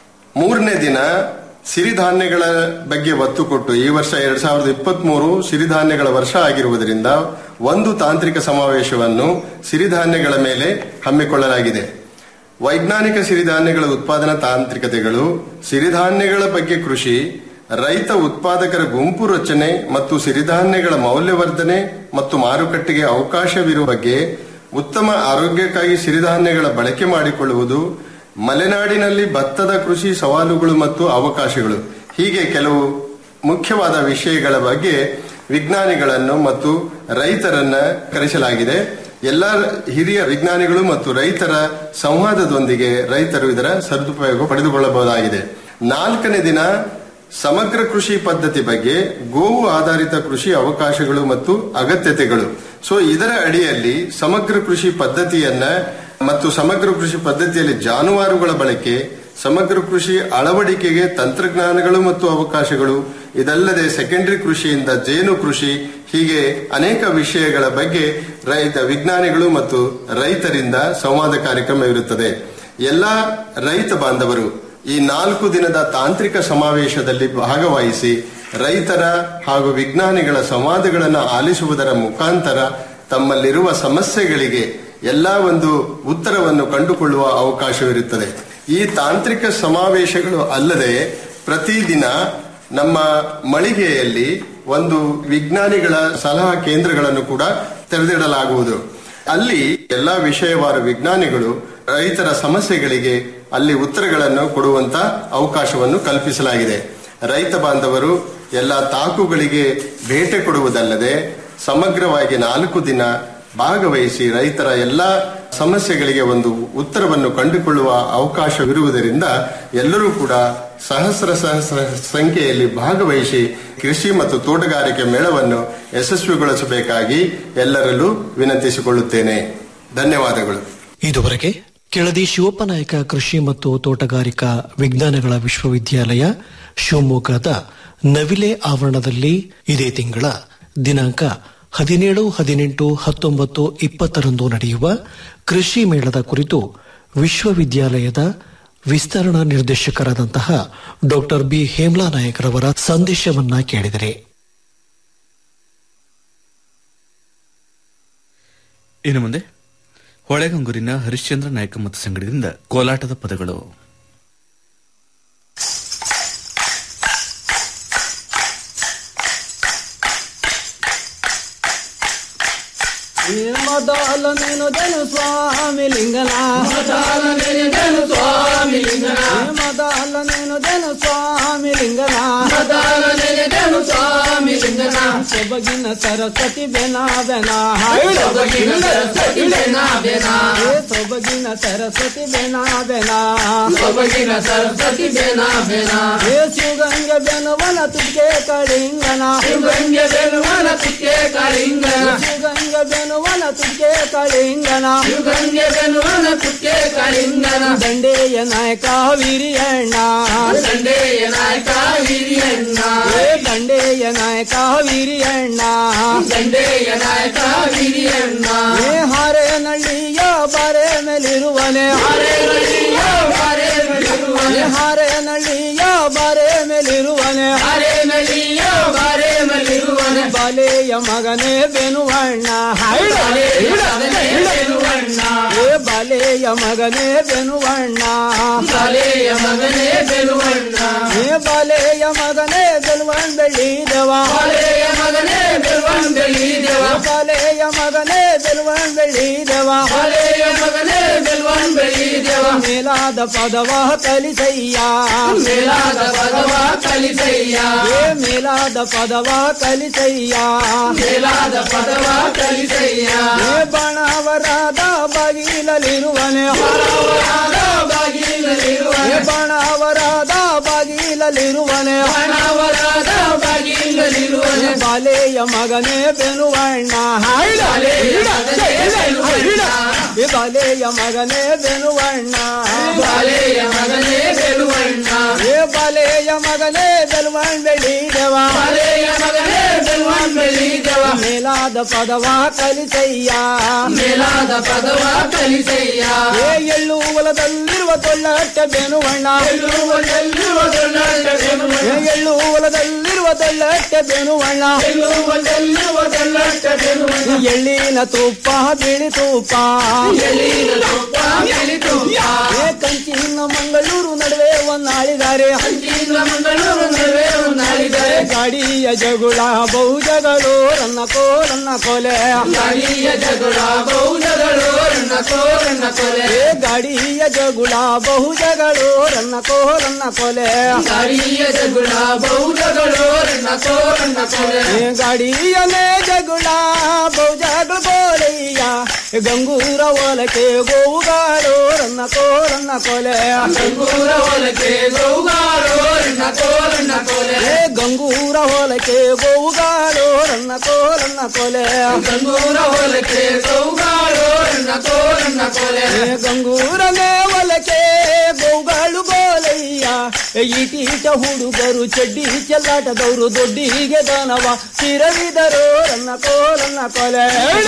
ಮೂರನೇ ದಿನ ಸಿರಿಧಾನ್ಯಗಳ ಬಗ್ಗೆ ಒತ್ತು ಕೊಟ್ಟು ಈ ವರ್ಷ ಎರಡ್ ಸಾವಿರದ ಇಪ್ಪತ್ತ್ ಮೂರು ಸಿರಿಧಾನ್ಯಗಳ ವರ್ಷ ಆಗಿರುವುದರಿಂದ ಒಂದು ತಾಂತ್ರಿಕ ಸಮಾವೇಶವನ್ನು ಸಿರಿಧಾನ್ಯಗಳ ಮೇಲೆ ಹಮ್ಮಿಕೊಳ್ಳಲಾಗಿದೆ ವೈಜ್ಞಾನಿಕ ಸಿರಿಧಾನ್ಯಗಳ ಉತ್ಪಾದನಾ ತಾಂತ್ರಿಕತೆಗಳು ಸಿರಿಧಾನ್ಯಗಳ ಬಗ್ಗೆ ಕೃಷಿ ರೈತ ಉತ್ಪಾದಕರ ಗುಂಪು ರಚನೆ ಮತ್ತು ಸಿರಿಧಾನ್ಯಗಳ ಮೌಲ್ಯವರ್ಧನೆ ಮತ್ತು ಮಾರುಕಟ್ಟೆಗೆ ಅವಕಾಶವಿರುವ ಬಗ್ಗೆ ಉತ್ತಮ ಆರೋಗ್ಯಕ್ಕಾಗಿ ಸಿರಿಧಾನ್ಯಗಳ ಬಳಕೆ ಮಾಡಿಕೊಳ್ಳುವುದು ಮಲೆನಾಡಿನಲ್ಲಿ ಭತ್ತದ ಕೃಷಿ ಸವಾಲುಗಳು ಮತ್ತು ಅವಕಾಶಗಳು ಹೀಗೆ ಕೆಲವು ಮುಖ್ಯವಾದ ವಿಷಯಗಳ ಬಗ್ಗೆ ವಿಜ್ಞಾನಿಗಳನ್ನು ಮತ್ತು ರೈತರನ್ನ ಕರೆಸಲಾಗಿದೆ ಎಲ್ಲ ಹಿರಿಯ ವಿಜ್ಞಾನಿಗಳು ಮತ್ತು ರೈತರ ಸಂವಾದದೊಂದಿಗೆ ರೈತರು ಇದರ ಸದುಪಯೋಗ ಪಡೆದುಕೊಳ್ಳಬಹುದಾಗಿದೆ ನಾಲ್ಕನೇ ದಿನ ಸಮಗ್ರ ಕೃಷಿ ಪದ್ಧತಿ ಬಗ್ಗೆ ಗೋವು ಆಧಾರಿತ ಕೃಷಿ ಅವಕಾಶಗಳು ಮತ್ತು ಅಗತ್ಯತೆಗಳು ಸೊ ಇದರ ಅಡಿಯಲ್ಲಿ ಸಮಗ್ರ ಕೃಷಿ ಪದ್ಧತಿಯನ್ನ ಮತ್ತು ಸಮಗ್ರ ಕೃಷಿ ಪದ್ಧತಿಯಲ್ಲಿ ಜಾನುವಾರುಗಳ ಬಳಕೆ ಸಮಗ್ರ ಕೃಷಿ ಅಳವಡಿಕೆಗೆ ತಂತ್ರಜ್ಞಾನಗಳು ಮತ್ತು ಅವಕಾಶಗಳು ಇದಲ್ಲದೆ ಸೆಕೆಂಡರಿ ಕೃಷಿಯಿಂದ ಜೇನು ಕೃಷಿ ಹೀಗೆ ಅನೇಕ ವಿಷಯಗಳ ಬಗ್ಗೆ ರೈತ ವಿಜ್ಞಾನಿಗಳು ಮತ್ತು ರೈತರಿಂದ ಸಂವಾದ ಕಾರ್ಯಕ್ರಮ ಇರುತ್ತದೆ ಎಲ್ಲಾ ರೈತ ಬಾಂಧವರು ಈ ನಾಲ್ಕು ದಿನದ ತಾಂತ್ರಿಕ ಸಮಾವೇಶದಲ್ಲಿ ಭಾಗವಹಿಸಿ ರೈತರ ಹಾಗೂ ವಿಜ್ಞಾನಿಗಳ ಸಂವಾದಗಳನ್ನು ಆಲಿಸುವುದರ ಮುಖಾಂತರ ತಮ್ಮಲ್ಲಿರುವ ಸಮಸ್ಯೆಗಳಿಗೆ ಎಲ್ಲ ಒಂದು ಉತ್ತರವನ್ನು ಕಂಡುಕೊಳ್ಳುವ ಅವಕಾಶವಿರುತ್ತದೆ ಈ ತಾಂತ್ರಿಕ ಸಮಾವೇಶಗಳು ಅಲ್ಲದೆ ಪ್ರತಿದಿನ ನಮ್ಮ ಮಳಿಗೆಯಲ್ಲಿ ಒಂದು ವಿಜ್ಞಾನಿಗಳ ಸಲಹಾ ಕೇಂದ್ರಗಳನ್ನು ಕೂಡ ತೆರೆದಿಡಲಾಗುವುದು ಅಲ್ಲಿ ಎಲ್ಲಾ ವಿಷಯವಾರು ವಿಜ್ಞಾನಿಗಳು ರೈತರ ಸಮಸ್ಯೆಗಳಿಗೆ ಅಲ್ಲಿ ಉತ್ತರಗಳನ್ನು ಕೊಡುವಂತ ಅವಕಾಶವನ್ನು ಕಲ್ಪಿಸಲಾಗಿದೆ ರೈತ ಬಾಂಧವರು ಎಲ್ಲ ತಾಕುಗಳಿಗೆ ಭೇಟೆ ಕೊಡುವುದಲ್ಲದೆ ಸಮಗ್ರವಾಗಿ ನಾಲ್ಕು ದಿನ ಭಾಗವಹಿಸಿ ರೈತರ ಎಲ್ಲಾ ಸಮಸ್ಯೆಗಳಿಗೆ ಒಂದು ಉತ್ತರವನ್ನು ಕಂಡುಕೊಳ್ಳುವ ಅವಕಾಶವಿರುವುದರಿಂದ ಎಲ್ಲರೂ ಕೂಡ ಸಹಸ್ರ ಸಹಸ್ರ ಸಂಖ್ಯೆಯಲ್ಲಿ ಭಾಗವಹಿಸಿ ಕೃಷಿ ಮತ್ತು ತೋಟಗಾರಿಕೆ ಮೇಳವನ್ನು ಯಶಸ್ವಿಗೊಳಿಸಬೇಕಾಗಿ ಎಲ್ಲರಲ್ಲೂ ವಿನಂತಿಸಿಕೊಳ್ಳುತ್ತೇನೆ ಧನ್ಯವಾದಗಳು ಇದುವರೆಗೆ ಕೆಳದಿ ಶಿವಪ್ಪನಾಯಕ ಕೃಷಿ ಮತ್ತು ತೋಟಗಾರಿಕಾ ವಿಜ್ಞಾನಗಳ ವಿಶ್ವವಿದ್ಯಾಲಯ ಶಿವಮೊಗ್ಗದ ನವಿಲೆ ಆವರಣದಲ್ಲಿ ಇದೇ ತಿಂಗಳ ದಿನಾಂಕ ಹದಿನೇಳು ಹದಿನೆಂಟು ಹತ್ತೊಂಬತ್ತು ಇಪ್ಪತ್ತರಂದು ನಡೆಯುವ ಕೃಷಿ ಮೇಳದ ಕುರಿತು ವಿಶ್ವವಿದ್ಯಾಲಯದ ವಿಸ್ತರಣಾ ನಿರ್ದೇಶಕರಾದಂತಹ ಡಾಕ್ಟರ್ ಬಿ ಹೇಮ್ಲಾ ನಾಯಕರವರ ಸಂದೇಶವನ್ನ ಕೇಳಿದರೆ ಇನ್ನು ಮುಂದೆ ಹೊಳೆಗಂಗೂರಿನ ಹರಿಶ್ಚಂದ್ರ ನಾಯಕ ಮತ್ತು ಸಂಗಡದಿಂದ ಕೋಲಾಟದ ಪದಗಳು మదాల నేను జను స్వామి లింగన మదాల నేను జను స్వామి లింగన. మదాల నేను జను స్వామి లింగన మదాల నేను జను స్వామి లింగన. ಸೊಬಗಿನ ಸರಸ್ವತಿ ಬೆನಾ ಬೆನಾ ಸೊಬಗಿನ ಸರಸ್ವತಿ ಬೆನಾ ಬೆನಾ. ಏ ಸೊಬಗಿನ ಸರಸ್ವತಿ ಬೆನಾ ಬೆನಾ ಸೊಬಗಿನ ಸರಸ್ವತಿ ಬೆನಾ ಬೆನಾ. ಏ ಶಿವಗಂಗ ಬೆನುವನ ತುಕ್ಕೆ ಕಳಿಂಗನ ಶಿವಗಂಗ ಬೆನುವನ ತುಕ್ಕೆ ಕಳಿಂಗನ. ಶಿವಗಂಗ ಬೆನುವನ ತುಕ್ಕೆ ಕಳಿಂಗನ ಶಿವಗಂಗ ಬೆನುವನ ತುಕ್ಕೆ ಕಳಿಂಗನ. ದಂಡೆಯ ನಾಯಕ ವೀರಿಯಣ್ಣ ದಂಡೆಯ ನಾಯಕ ವೀರಿಯಣ್ಣ. ಏ ದಂಡೆಯ ನಾಯಕ ವೀರಿಯಣ್ಣ ದಂಡೆಯ ನಾಯಕ ವೀರಿಯಣ್ಣ. ಏ ಹಾರೆ ನಳ್ಳಿಯ ಬಾರೆ ಮೇಲಿರುವನೆ ಹಾರೇನಳ್ಳಿಯ ಬಾರೆ ಮೇಲಿರುವನೆ. ಏ ಹಾರೆ ನಳ್ಳಿಯ ಬಾರೆ ಮೇಲಿರುವನೆ ಹಾರೇನಳ್ಳಿಯ ಬಾರೆ ಮೇಲಿರುವನೆ. ಬಾಲೆಯ ಮಗನೇ ಬೆನುವಣ್ಣ ಬಾಲೆಯ ಮಗನೇ ಬೆನುವಣ್ಣ. ಏ ಬಾಲೆಯ ಮಗನೇ ಬೆನುವಣ್ಣ ಬಾಲೆಯ ಮಗನೇ ಬೆನುವಣ್ಣ. ಏ ಬಾಲೆಯ ಮಗನೇ ಬೆನುವಣ್ಣ ಬೆಳ್ಳಿದವ ಬಾಲೆಯ ಮಗನೇ ಬೆನುವಣ್ಣ ಬೆಳ್ಳಿದವ. ಬಾಲೆಯ ಮಗನೇ ಬೆನುವಣ್ಣ ಬೆಳ್ಳಿದವ ಬಾಲೆಯ ಮಗನೇ ಬೆನುವಣ್ಣ ಬೆಳ್ಳಿದವ. ಮೇಲಾದ ಪದವ ಕಲಿಸಯ್ಯ ಮೇಲಾದ ಪದವ ಕಲಿಸಯ್ಯ. ಏ ಮೇಲಾದ ಪದವ ಕಲಿಸಯ್ಯ ಮೇಲಾದ ಪದವ ಕಲಿಸಯ್ಯ. ಏ ಬಣವರಾದ ಬಾಗಿಲಲ್ಲಿರುವನೆ ಬಣವರಾದ ಬಾಗಿಲಲ್ಲಿರುವನೆ. ಏ ಬಣವರಾದ ಬಾಗಿಲಲ್ಲಿರುವನೆ ಬಣವರಾದ ಬಾಗಿಲಲ್ಲಿರುವನೆ. ಬಾಲೆಯ ಮಗನೇ ಬೆನುವಣ್ಣ ಬಾಲೆಯ ಮಗನೇ ಬೆನುವಣ್ಣ. ಏ ಬಾಲೆಯ ಮಗನೇ ಬೆನುವಣ್ಣ ಬಾಲೆಯ ಮಗನೇ ಬೆನುವಣ್ಣ. ಏ ಬಾಲೆಯ ಮಗನೇ ಬೆನುವಣ್ಣ ಬೆಳಿದವ ಬಾಲೆಯ ಮಗನೇ ಬೆನುವಣ್ಣ ಬೆಳ್ಳಿದವ. ಮೇಲಾದ ಪದವ ಕಲಿಸಯ್ಯ ಮೇಲಾದ ಪದವ ಕಲಿಸಯ್ಯ. ಏ ಎಳ್ಳು ಹೊಲದಲ್ಲಿರುವ ತೊಳ್ಳಟ್ಟ ಬೆನುವಣ್ಣ ಎಳ್ಳುವದಲ್ಲಿರುವ ದೊಡ್ಡಾಟ ಬೆನುವಣ್ಣ. ಏ ಎಳ್ಳು ಹೊಲದಲ್ಲಿರುವ ತೊಳ್ಳಟ್ಟ ಬೆನುವಣ್ಣ ಎಳ್ಳುವದಲ್ಲಿರುವ ದೊಡ್ಡಾಟ ಬೆನುವಣ್ಣ. ಎಳ್ಳಿನ ತುಪ್ಪ ಬಿಳಿ ತುಪ್ಪ ಎಳ್ಳಿನ ತುಪ್ಪ ಬಿಳಿ ತುಪ್ಪ. ಏ ಕಂಚಿನ ಮಂಗಳೂರು ನಡುವೆ ಒಂದಾಳಿದ್ದಾರೆ ಕಂಚಿನ ಮಂಗಳೂರು ನಡುವೆ ಒಂದಾಳಿದ್ದಾರೆ. ಗಾಡಿಯ ಜಗುಳ ಬಹು ಜಗಳು ರನ್ನ ಕೋರನ್ನ ಕೊಲೆ ಗಾಡಿಯ ಜಗಳ ಬಹುಜಗಳು ರನ್ನ ಕೋರನ್ನ ಕೊಲೆ. ಏ ಗಾಡಿಯ ಜಗುಳ ಬಹು ಜಗಳು ರನ್ನ ಕೋರನ್ನ ಕೊಲೆ ಗಾಡಿಯ ಜಗಳ ಬಹುಜಗಳು ರನ್ನ ಕೋರನ್ನ ಕೊಲೆ. ಏ ಗಾಡಿಯನೇ ಜಗುಳ ಬಹು ಜಗಳು ಕೋಲಯ್ಯ ಗಂಗೂರ ಒಲಕೆ ಗೋವುಗಾಳು ರನ್ನ ಕೋರನ್ನ ಕೊಲೆ ಗಂಗೂರ ಹೊಲಕ್ಕೆ ಗೋಗಾಳು ರನ್ನ ಕೋರನ್ನ ಕೊಲೆ. ಏ ಗಂಗೂರ ಹೊಲಕೆ ಗೋವುಗಾಳು ರನ್ನ ಕೋರನ್ನ ಕೊಲೆ ಗಂಗೂರ ಹೊಲಕ್ಕೆ ಗೋಗಾಳು ರನ್ನ ಕೋರನ್ನ ಕೊಲೆ. ಏ ಗಂಗೂರನೇ ಒಲಕೆ ಗೋವುಗಾಳು ಗೋಲಯ್ಯ ಈಟೀಟ ಹುಡುಗರು ಚಡ್ಡಿ ಚೆಲ್ಲಾಟದವರು ದೊಡ್ಡಿಗೆ ದಾನವ ತಿರವಿದರು ರನ್ನ ಕೋರನ್ನ ಕೊಲೆ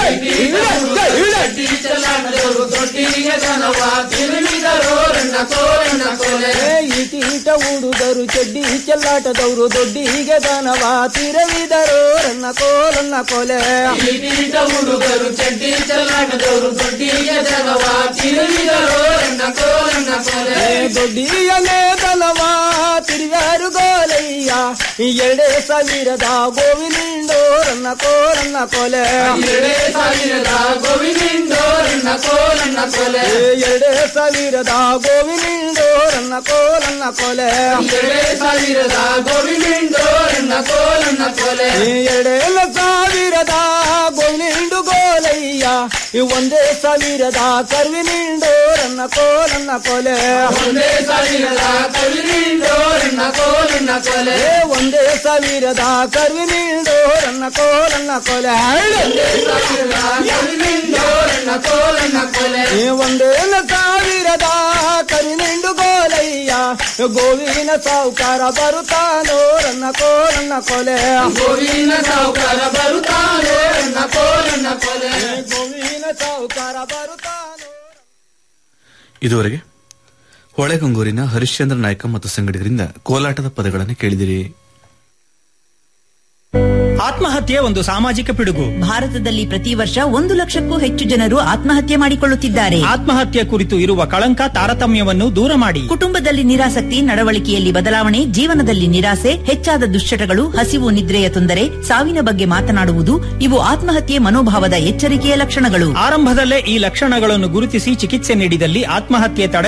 ಚಡ್ಡಿ ಚಲಾಟದವರು ದೊಡ್ಡಿಗೆ ದನವ ತಿರುಗಿದರು ರನ್ನ ಕೋರನ್ನ ಕೊಲೆ. ಏ ಈಟೀಟ ಹುಡುಗರು ಚಡ್ಡಿ ಚೆಲ್ಲಾಟದವರು ದೊಡ್ಡಿಗೆ ದಾನವ ತಿರವಿದರು ರನ್ನ ಕೋರನ್ನ ಕೊಲೆ ಈಟೀಟ ಹುಡುಗರು ಚಡ್ಡಿ ಚಲಾಟದವರು ದೊಡ್ಡಿಗೆ ದನವ ತಿರುಗಿದರು ರನ್ನ ಕೋರನ್ನ ಕೊಲೆ. ಏ ದೊಡ್ಡಿಯನೇ ದನವ ತಿರುಗಾರು ಗೋಲಯ್ಯ ಎರಡೇ ಸಾವಿರದ ಗೋವಿನಿಂದೋರನ್ನ ಕೋಲನ್ನ ಕೊಲೆ ಎರಡೇ ಸಾವಿರದ ಗೋವಿನಿಂದೋರನ್ನ ಕೋಲನ್ನ ಕೊಲೆ ಎರಡೇ ಸಾವಿರದ ಗೋವಿನಿಂದೋರನ್ನ ಕೋಲನ್ನ ಕೊಲೆ ಎರಡೇ ಸಾವಿರದ ಗೋವಿನಿಂದೋರನ್ನ ಕೋಲನ್ನ ಕೊಲೆ ಎರಡೇ ಸಾವಿರದ ಗೋವಿನಿಂಡು ಗೋಲಯ್ಯ ಈ ಒಂದೇ ಸಾವಿರದ ಕರ್ವಿನಿಂಡೋರನ್ನ ಕೋಲನ್ನ ಕೊಲೆ ಒಂದೇ ಸಾವಿರದ ಕವಿನಿಂದೋರನ್ನ ಕೋಲನ್ನ ಕೊಲೆ ಏ ಒಂದೇ ಸಾವಿರದ ಕರ್ವಿನಿಂಡೋರನ್ನ ಕೋಲನ್ನ ಕೊಲೆ ಒಂದೇ ಸಾವಿರದ ಕವಿನಿಂದೋರನ್ನ ಕೋಲನ್ನ ಕೊಲೆ ಈ ಒಂದೇ ಸಾವಿರದ ಕರಿನಿಂಡು ಗೋಲಯ್ಯ ಗೋವಿನ ಸಾವುಕಾರ ಬರುತ್ತಾನೋರನ್ನ ಕೋಲನ್ನ ಕೊಲೆ ಗೋವಿನ ಸಾವುಕಾರ ಬರುತ್ತಾನೋರನ್ನ ಕೋಲನ್ನ ಕೊಲೆ ಗೋವಿನ ಸಾವುಕಾರ ಬರುತ್ತಾನೋ ಇದುವರೆಗೆ ಹೊಳೆಗಂಗೂರಿನ ಹರಿಶ್ಚಂದ್ರ ನಾಯ್ಕ ಮತ್ತು ಸಂಗಡಿಗರಿಂದ ಕೋಲಾಟದ ಪದಗಳನ್ನು ಕೇಳಿದಿರಿ ಆತ್ಮಹತ್ಯೆ ಒಂದು ಸಾಮಾಜಿಕ ಪಿಡುಗು ಭಾರತದಲ್ಲಿ ಪ್ರತಿ ವರ್ಷ ಒಂದು ಲಕ್ಷಕ್ಕೂ ಹೆಚ್ಚು ಜನರು ಆತ್ಮಹತ್ಯೆ ಮಾಡಿಕೊಳ್ಳುತ್ತಿದ್ದಾರೆ ಆತ್ಮಹತ್ಯೆ ಕುರಿತು ಇರುವ ಕಳಂಕ ತಾರತಮ್ಯವನ್ನು ದೂರ ಮಾಡಿ ಕುಟುಂಬದಲ್ಲಿ ನಿರಾಸಕ್ತಿ ನಡವಳಿಕೆಯಲ್ಲಿ ಬದಲಾವಣೆ ಜೀವನದಲ್ಲಿ ನಿರಾಸೆ ಹೆಚ್ಚಾದ ದುಶ್ಚಟಗಳು ಹಸಿವು ನಿದ್ರೆಯ ತೊಂದರೆ ಸಾವಿನ ಬಗ್ಗೆ ಮಾತನಾಡುವುದು ಇವು ಆತ್ಮಹತ್ಯೆ ಮನೋಭಾವದ ಎಚ್ಚರಿಕೆಯ ಲಕ್ಷಣಗಳು ಆರಂಭದಲ್ಲೇ ಈ ಲಕ್ಷಣಗಳನ್ನು ಗುರುತಿಸಿ ಚಿಕಿತ್ಸೆ ನೀಡಿದಲ್ಲಿ ಆತ್ಮಹತ್ಯೆ ತಡೆ